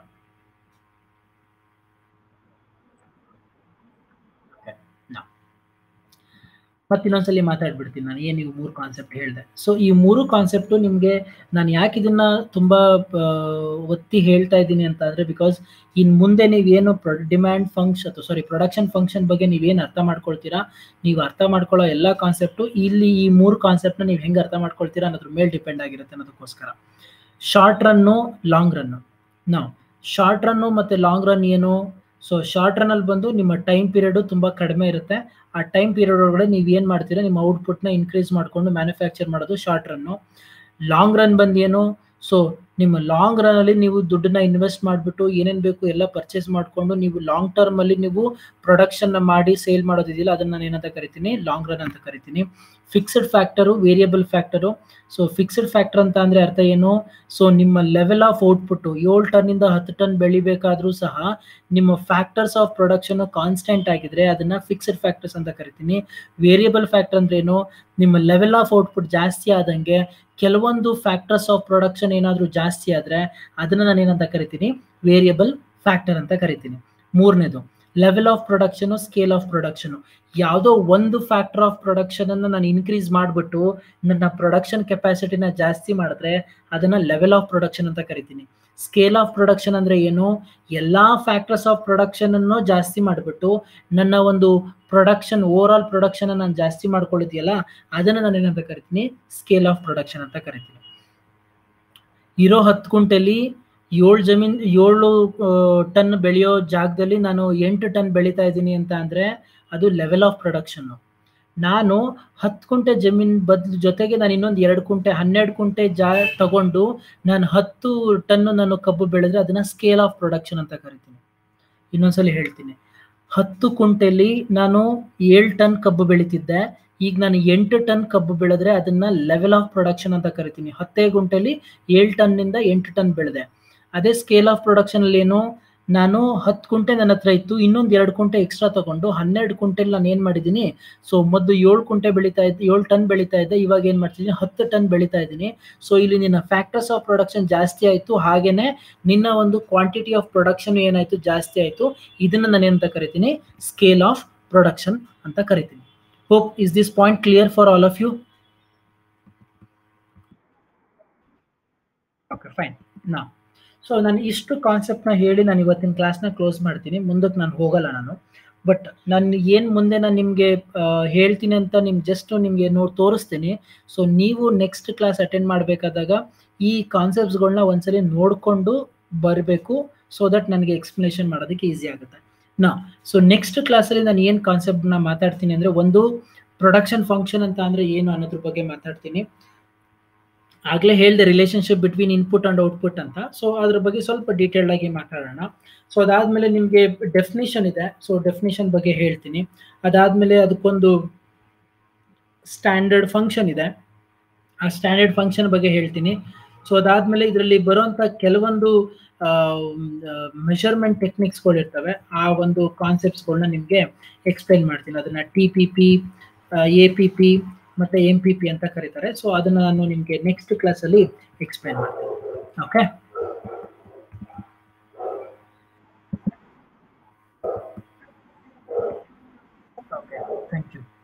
ಮತ್ತೆ ಇನ್ನೊಂದ್ಸಲಿ ಮಾತಾಡ್ಬಿಡ್ತೀನಿ ನಾನು ಏನು ನೀವು ಮೂರು ಕಾನ್ಸೆಪ್ಟ್ ಹೇಳಿದೆ ಸೊ ಈ ಮೂರು ಕಾನ್ಸೆಪ್ಟು ನಿಮಗೆ ನಾನು ಯಾಕೆ ಇದನ್ನ ತುಂಬ ಒತ್ತಿ ಹೇಳ್ತಾ ಇದ್ದೀನಿ ಅಂತ ಅಂದರೆ ಬಿಕಾಸ್ ಇನ್ನು ಮುಂದೆ ನೀವೇನು ಪ್ರೊ ಡಿಮ್ಯಾಂಡ್ ಫಂಕ್ಷನ್ ಅಥವಾ ಸಾರಿ ಪ್ರೊಡಕ್ಷನ್ ಫಂಕ್ಷನ್ ಬಗ್ಗೆ ನೀವೇನು ಅರ್ಥ ಮಾಡ್ಕೊಳ್ತೀರಾ ನೀವು ಅರ್ಥ ಮಾಡ್ಕೊಳ್ಳೋ ಎಲ್ಲ ಕಾನ್ಸೆಪ್ಟು ಇಲ್ಲಿ ಈ ಮೂರು ಕಾನ್ಸೆಪ್ಟ್ನ ನೀವು ಹೆಂಗೆ ಅರ್ಥ ಮಾಡ್ಕೊಳ್ತೀರಾ ಅನ್ನೋದ್ರ ಮೇಲೆ ಡಿಪೆಂಡ್ ಆಗಿರುತ್ತೆ ಅನ್ನೋದಕ್ಕೋಸ್ಕರ ಶಾರ್ಟ್ ರನ್ನು ಲಾಂಗ್ ರನ್ನು ನಾವು ಶಾರ್ಟ್ ರನ್ನು ಮತ್ತು ಲಾಂಗ್ ರನ್ ಏನು ಸೊ ಶಾರ್ಟ್ ರನ್ನಲ್ಲಿ ಬಂದು ನಿಮ್ಮ ಟೈಮ್ ಪೀರಿಯಡು ತುಂಬ ಕಡಿಮೆ ಇರುತ್ತೆ ಆ ಟೈಮ್ ಪೀರಿಯಡ್ ಒಳಗಡೆ ನೀವು ಏನು ಮಾಡ್ತೀರಾ ನಿಮ್ಮ ಔಟ್ಪುಟ್ನ ಇನ್ಕ್ರೀಸ್ ಮಾಡಿಕೊಂಡು ಮ್ಯಾನುಫ್ಯಾಕ್ಚರ್ ಮಾಡೋದು ಶಾರ್ಟ್ ರನ್ನು ಲಾಂಗ್ ರನ್ ಬಂದು ಏನು ಸೊ ನಿಮ್ಮ ಲಾಂಗ್ ರನ್ನಲ್ಲಿ ನೀವು ದುಡ್ಡನ್ನ ಇನ್ವೆಸ್ಟ್ ಮಾಡಿಬಿಟ್ಟು ಏನೇನು ಬೇಕು ಎಲ್ಲ ಪರ್ಚೇಸ್ ಮಾಡಿಕೊಂಡು ನೀವು ಲಾಂಗ್ ಟರ್ಮಲ್ಲಿ ನೀವು ಪ್ರೊಡಕ್ಷನ್ನ ಮಾಡಿ ಸೇಲ್ ಮಾಡೋದಿದೆಯಲ್ಲ ಅದನ್ನು ನಾನು ಏನಂತ ಕರಿತೀನಿ ಲಾಂಗ್ ರನ್ ಅಂತ ಕರಿತೀನಿ fixed factor variable factor so fixed factor ಅಂತ ಅಂದರೆ ಅರ್ಥ ಏನು ಸೊ ನಿಮ್ಮ ಲೆವೆಲ್ ಆಫ್ ಔಟ್ಪುಟ್ಟು ಏಳು ಟನ್ನಿಂದ ಹತ್ತು ಟನ್ ಬೆಳಿಬೇಕಾದ್ರೂ ಸಹ ನಿಮ್ಮ ಫ್ಯಾಕ್ಟರ್ಸ್ ಆಫ್ ಪ್ರೊಡಕ್ಷನ್ ಕಾನ್ಸ್ಟೆಂಟ್ ಆಗಿದ್ರೆ ಅದನ್ನ ಫಿಕ್ಸ್ಡ್ ಫ್ಯಾಕ್ಟರ್ಸ್ ಅಂತ ಕರಿತೀನಿ ವೇರಿಯಬಲ್ ಫ್ಯಾಕ್ಟರ್ ಅಂದ್ರೆ ಏನು ನಿಮ್ಮ ಲೆವೆಲ್ ಆಫ್ ಔಟ್ಪುಟ್ ಜಾಸ್ತಿ ಆದಂಗೆ ಕೆಲವೊಂದು ಫ್ಯಾಕ್ಟರ್ಸ್ ಆಫ್ ಪ್ರೊಡಕ್ಷನ್ ಏನಾದರೂ ಜಾಸ್ತಿ ಆದರೆ ಅದನ್ನ ನಾನು ಏನಂತ ಕರಿತೀನಿ ವೇರಿಯಬಲ್ ಫ್ಯಾಕ್ಟರ್ ಅಂತ ಕರಿತೀನಿ ಮೂರನೇದು level of production scale of production ಯಾವುದೋ ಒಂದು ಫ್ಯಾಕ್ಟರ್ ಆಫ್ ಪ್ರೊಡಕ್ಷನ್ ಅನ್ನು ನಾನು ಇನ್ಕ್ರೀಸ್ ಮಾಡಿಬಿಟ್ಟು ನನ್ನ ಪ್ರೊಡಕ್ಷನ್ ಕೆಪಾಸಿಟಿನ ಜಾಸ್ತಿ ಮಾಡಿದ್ರೆ ಅದನ್ನ ಲೆವೆಲ್ ಆಫ್ ಪ್ರೊಡಕ್ಷನ್ ಅಂತ ಕರಿತೀನಿ ಸ್ಕೇಲ್ ಆಫ್ ಪ್ರೊಡಕ್ಷನ್ ಅಂದ್ರೆ ಏನು ಎಲ್ಲಾ ಫ್ಯಾಕ್ಟರ್ಸ್ ಆಫ್ ಪ್ರೊಡಕ್ಷನ್ ಅನ್ನು ಜಾಸ್ತಿ ಮಾಡಿಬಿಟ್ಟು ನನ್ನ ಒಂದು ಪ್ರೊಡಕ್ಷನ್ ಓವರ್ ಆಲ್ ಪ್ರೊಡಕ್ಷನ್ ನಾನು ಜಾಸ್ತಿ ಮಾಡ್ಕೊಳ್ಳಿದೆಯಲ್ಲ ಅದನ್ನ ನಾನು ಏನಂತ ಕರಿತೀನಿ ಸ್ಕೇಲ್ ಆಫ್ ಪ್ರೊಡಕ್ಷನ್ ಅಂತ ಕರಿತೀನಿ ಇರೋ ಹತ್ತು ಕುಂಟೆಲಿ ಏಳು ಜಮೀನ್ ಏಳು ಟನ್ ಬೆಳೆಯೋ ಜಾಗದಲ್ಲಿ ನಾನು ಎಂಟು ಟನ್ ಬೆಳೀತಾ ಇದ್ದೀನಿ ಅಂತ ಅಂದ್ರೆ ಅದು ಲೆವೆಲ್ ಆಫ್ ಪ್ರೊಡಕ್ಷನ್ ನಾನು ಹತ್ತು ಕುಂಟೆ ಜಮೀನ್ ಬದ್ಲು ಜೊತೆಗೆ ನಾನು ಇನ್ನೊಂದು ಎರಡು ಕುಂಟೆ ಹನ್ನೆರಡು ಕುಂಟೆ ಜಾ ತಗೊಂಡು ನಾನು ಹತ್ತು ಟನ್ನು ನಾನು ಕಬ್ಬು ಬೆಳೆದ್ರೆ ಅದನ್ನ ಸ್ಕೇಲ್ ಆಫ್ ಪ್ರೊಡಕ್ಷನ್ ಅಂತ ಕರಿತೀನಿ ಇನ್ನೊಂದ್ಸಲಿ ಹೇಳ್ತೀನಿ ಹತ್ತು ಕುಂಟೆಲಿ ನಾನು ಏಳು ಟನ್ ಕಬ್ಬು ಬೆಳೀತಿದ್ದೆ ಈಗ ನಾನು ಎಂಟು ಟನ್ ಕಬ್ಬು ಬೆಳೆದ್ರೆ ಅದನ್ನ ಲೆವೆಲ್ ಆಫ್ ಪ್ರೊಡಕ್ಷನ್ ಅಂತ ಕರಿತೀನಿ ಹತ್ತೇ ಗುಂಟೆಲಿ ಏಳು ಟನ್ನಿಂದ ಎಂಟು ಟನ್ ಬೆಳೆದೆ ಅದೇ ಸ್ಕೇಲ್ ಆಫ್ ಪ್ರೊಡಕ್ಷನ್ ಅಲ್ಲಿ ಏನು ನಾನು ಹತ್ತು ಕುಂಟೆ ನನ್ನ ಹತ್ರ ಇತ್ತು ಇನ್ನೊಂದು ಎರಡು ಕುಂಟೆ ಎಕ್ಸ್ಟ್ರಾ ತಗೊಂಡು ಹನ್ನೆರಡು ಕುಂಟೆಲ್ ನಾನು ಏನು ಮಾಡಿದ್ದೀನಿ ಸೊ ಮೊದಲು ಏಳು ಕುಂಟೆ ಬೆಳೀತಾ ಇದ್ದೆ ಏಳು ಟನ್ ಬೆಳೀತಾ ಇದ್ದೆ ಇವಾಗ ಏನು ಮಾಡ್ತಿದ್ದೀನಿ ಹತ್ತು ಟನ್ ಬೆಳೀತಾ ಇದ್ದೀನಿ ಸೊ ಇಲ್ಲಿ ನಿನ್ನ ಫ್ಯಾಕ್ಟರ್ಸ್ ಆಫ್ ಪ್ರೊಡಕ್ಷನ್ ಜಾಸ್ತಿ ಆಯಿತು ಹಾಗೇನೆ ನಿನ್ನ ಒಂದು ಕ್ವಾಂಟಿಟಿ ಆಫ್ ಪ್ರೊಡಕ್ಷನ್ ಏನಾಯಿತು ಜಾಸ್ತಿ ಆಯಿತು ಇದನ್ನು ನಾನು ಏನಂತ ಕರಿತೀನಿ ಸ್ಕೇಲ್ ಆಫ್ ಪ್ರೊಡಕ್ಷನ್ ಅಂತ ಕರಿತೀನಿ hope is this point clear for all of you okay fine ನಾ ಸೊ ನಾನು ಇಷ್ಟು ಕಾನ್ಸೆಪ್ಟ್ನ ಹೇಳಿ ನಾನು ಇವತ್ತಿನ ಕ್ಲಾಸ್ನ ಕ್ಲೋಸ್ ಮಾಡ್ತೀನಿ ಮುಂದಕ್ಕೆ ನಾನು ಹೋಗಲ್ಲ ನಾನು ಬಟ್ ನಾನು ಏನು ಮುಂದೆ ನಾನು ನಿಮಗೆ ಹೇಳ್ತೀನಿ ಅಂತ ನಿಮ್ಗೆ ಜಸ್ಟ್ ನಿಮಗೆ ನೋಡಿ ತೋರಿಸ್ತೀನಿ ಸೊ ನೀವು ನೆಕ್ಸ್ಟ್ ಕ್ಲಾಸ್ ಅಟೆಂಡ್ ಮಾಡಬೇಕಾದಾಗ ಈ ಕಾನ್ಸೆಪ್ಟ್ಸ್ಗಳನ್ನ ಒಂದ್ಸಲಿ ನೋಡಿಕೊಂಡು ಬರಬೇಕು ಸೊ ದಟ್ ನನಗೆ ಎಕ್ಸ್ಪ್ಲನೇಷನ್ ಮಾಡೋದಕ್ಕೆ ಈಸಿ ಆಗುತ್ತೆ ನಾ ಸೊ ನೆಕ್ಸ್ಟ್ ಕ್ಲಾಸಲ್ಲಿ ನಾನು ಏನು ಕಾನ್ಸೆಪ್ಟ್ನ ಮಾತಾಡ್ತೀನಿ ಅಂದರೆ ಒಂದು ಪ್ರೊಡಕ್ಷನ್ ಫಂಕ್ಷನ್ ಅಂತ ಅಂದರೆ ಏನು ಅನ್ನೋದ್ರ ಬಗ್ಗೆ ಮಾತಾಡ್ತೀನಿ ಆಗಲೇ ಹೇಳಿದೆ relationship between input and output ಅಂತ ಸೊ ಅದ್ರ ಬಗ್ಗೆ ಸ್ವಲ್ಪ ಡೀಟೇಲ್ಡ್ ಆಗಿ ಮಾತಾಡೋಣ ಸೊ ಅದಾದಮೇಲೆ ನಿಮಗೆ ಡೆಫಿನಿಷನ್ ಇದೆ ಸೊ ಡೆಫಿನಿಷನ್ ಬಗ್ಗೆ ಹೇಳ್ತೀನಿ ಅದಾದಮೇಲೆ ಅದಕ್ಕೊಂದು ಸ್ಟ್ಯಾಂಡರ್ಡ್ ಫಂಕ್ಷನ್ ಇದೆ ಆ ಸ್ಟ್ಯಾಂಡರ್ಡ್ ಫಂಕ್ಷನ್ ಬಗ್ಗೆ ಹೇಳ್ತೀನಿ ಸೊ ಅದಾದಮೇಲೆ ಇದರಲ್ಲಿ ಬರುವಂಥ ಕೆಲವೊಂದು ಮೆಷರ್ಮೆಂಟ್ ಟೆಕ್ನಿಕ್ಸ್ಗಳು ಇರ್ತವೆ ಆ ಒಂದು ಕಾನ್ಸೆಪ್ಟ್ಸ್ಗಳನ್ನ ನಿಮಗೆ ಎಕ್ಸ್ಪ್ಲೈನ್ ಮಾಡ್ತೀನಿ ಅದನ್ನು T P P A P P ಮತ್ತು ಎಂ ಪಿ ಪಿ ಅಂತ ಕರೀತಾರೆ ಸೊ ಅದನ್ನು ನಾನು ನಿಮಗೆ ನೆಕ್ಸ್ಟ್ ಕ್ಲಾಸಲ್ಲಿ ಎಕ್ಸ್ಪ್ಲೈನ್ ಮಾಡ್ತೀನಿ ಓಕೆ ಓಕೆ ಥ್ಯಾಂಕ್ ಯು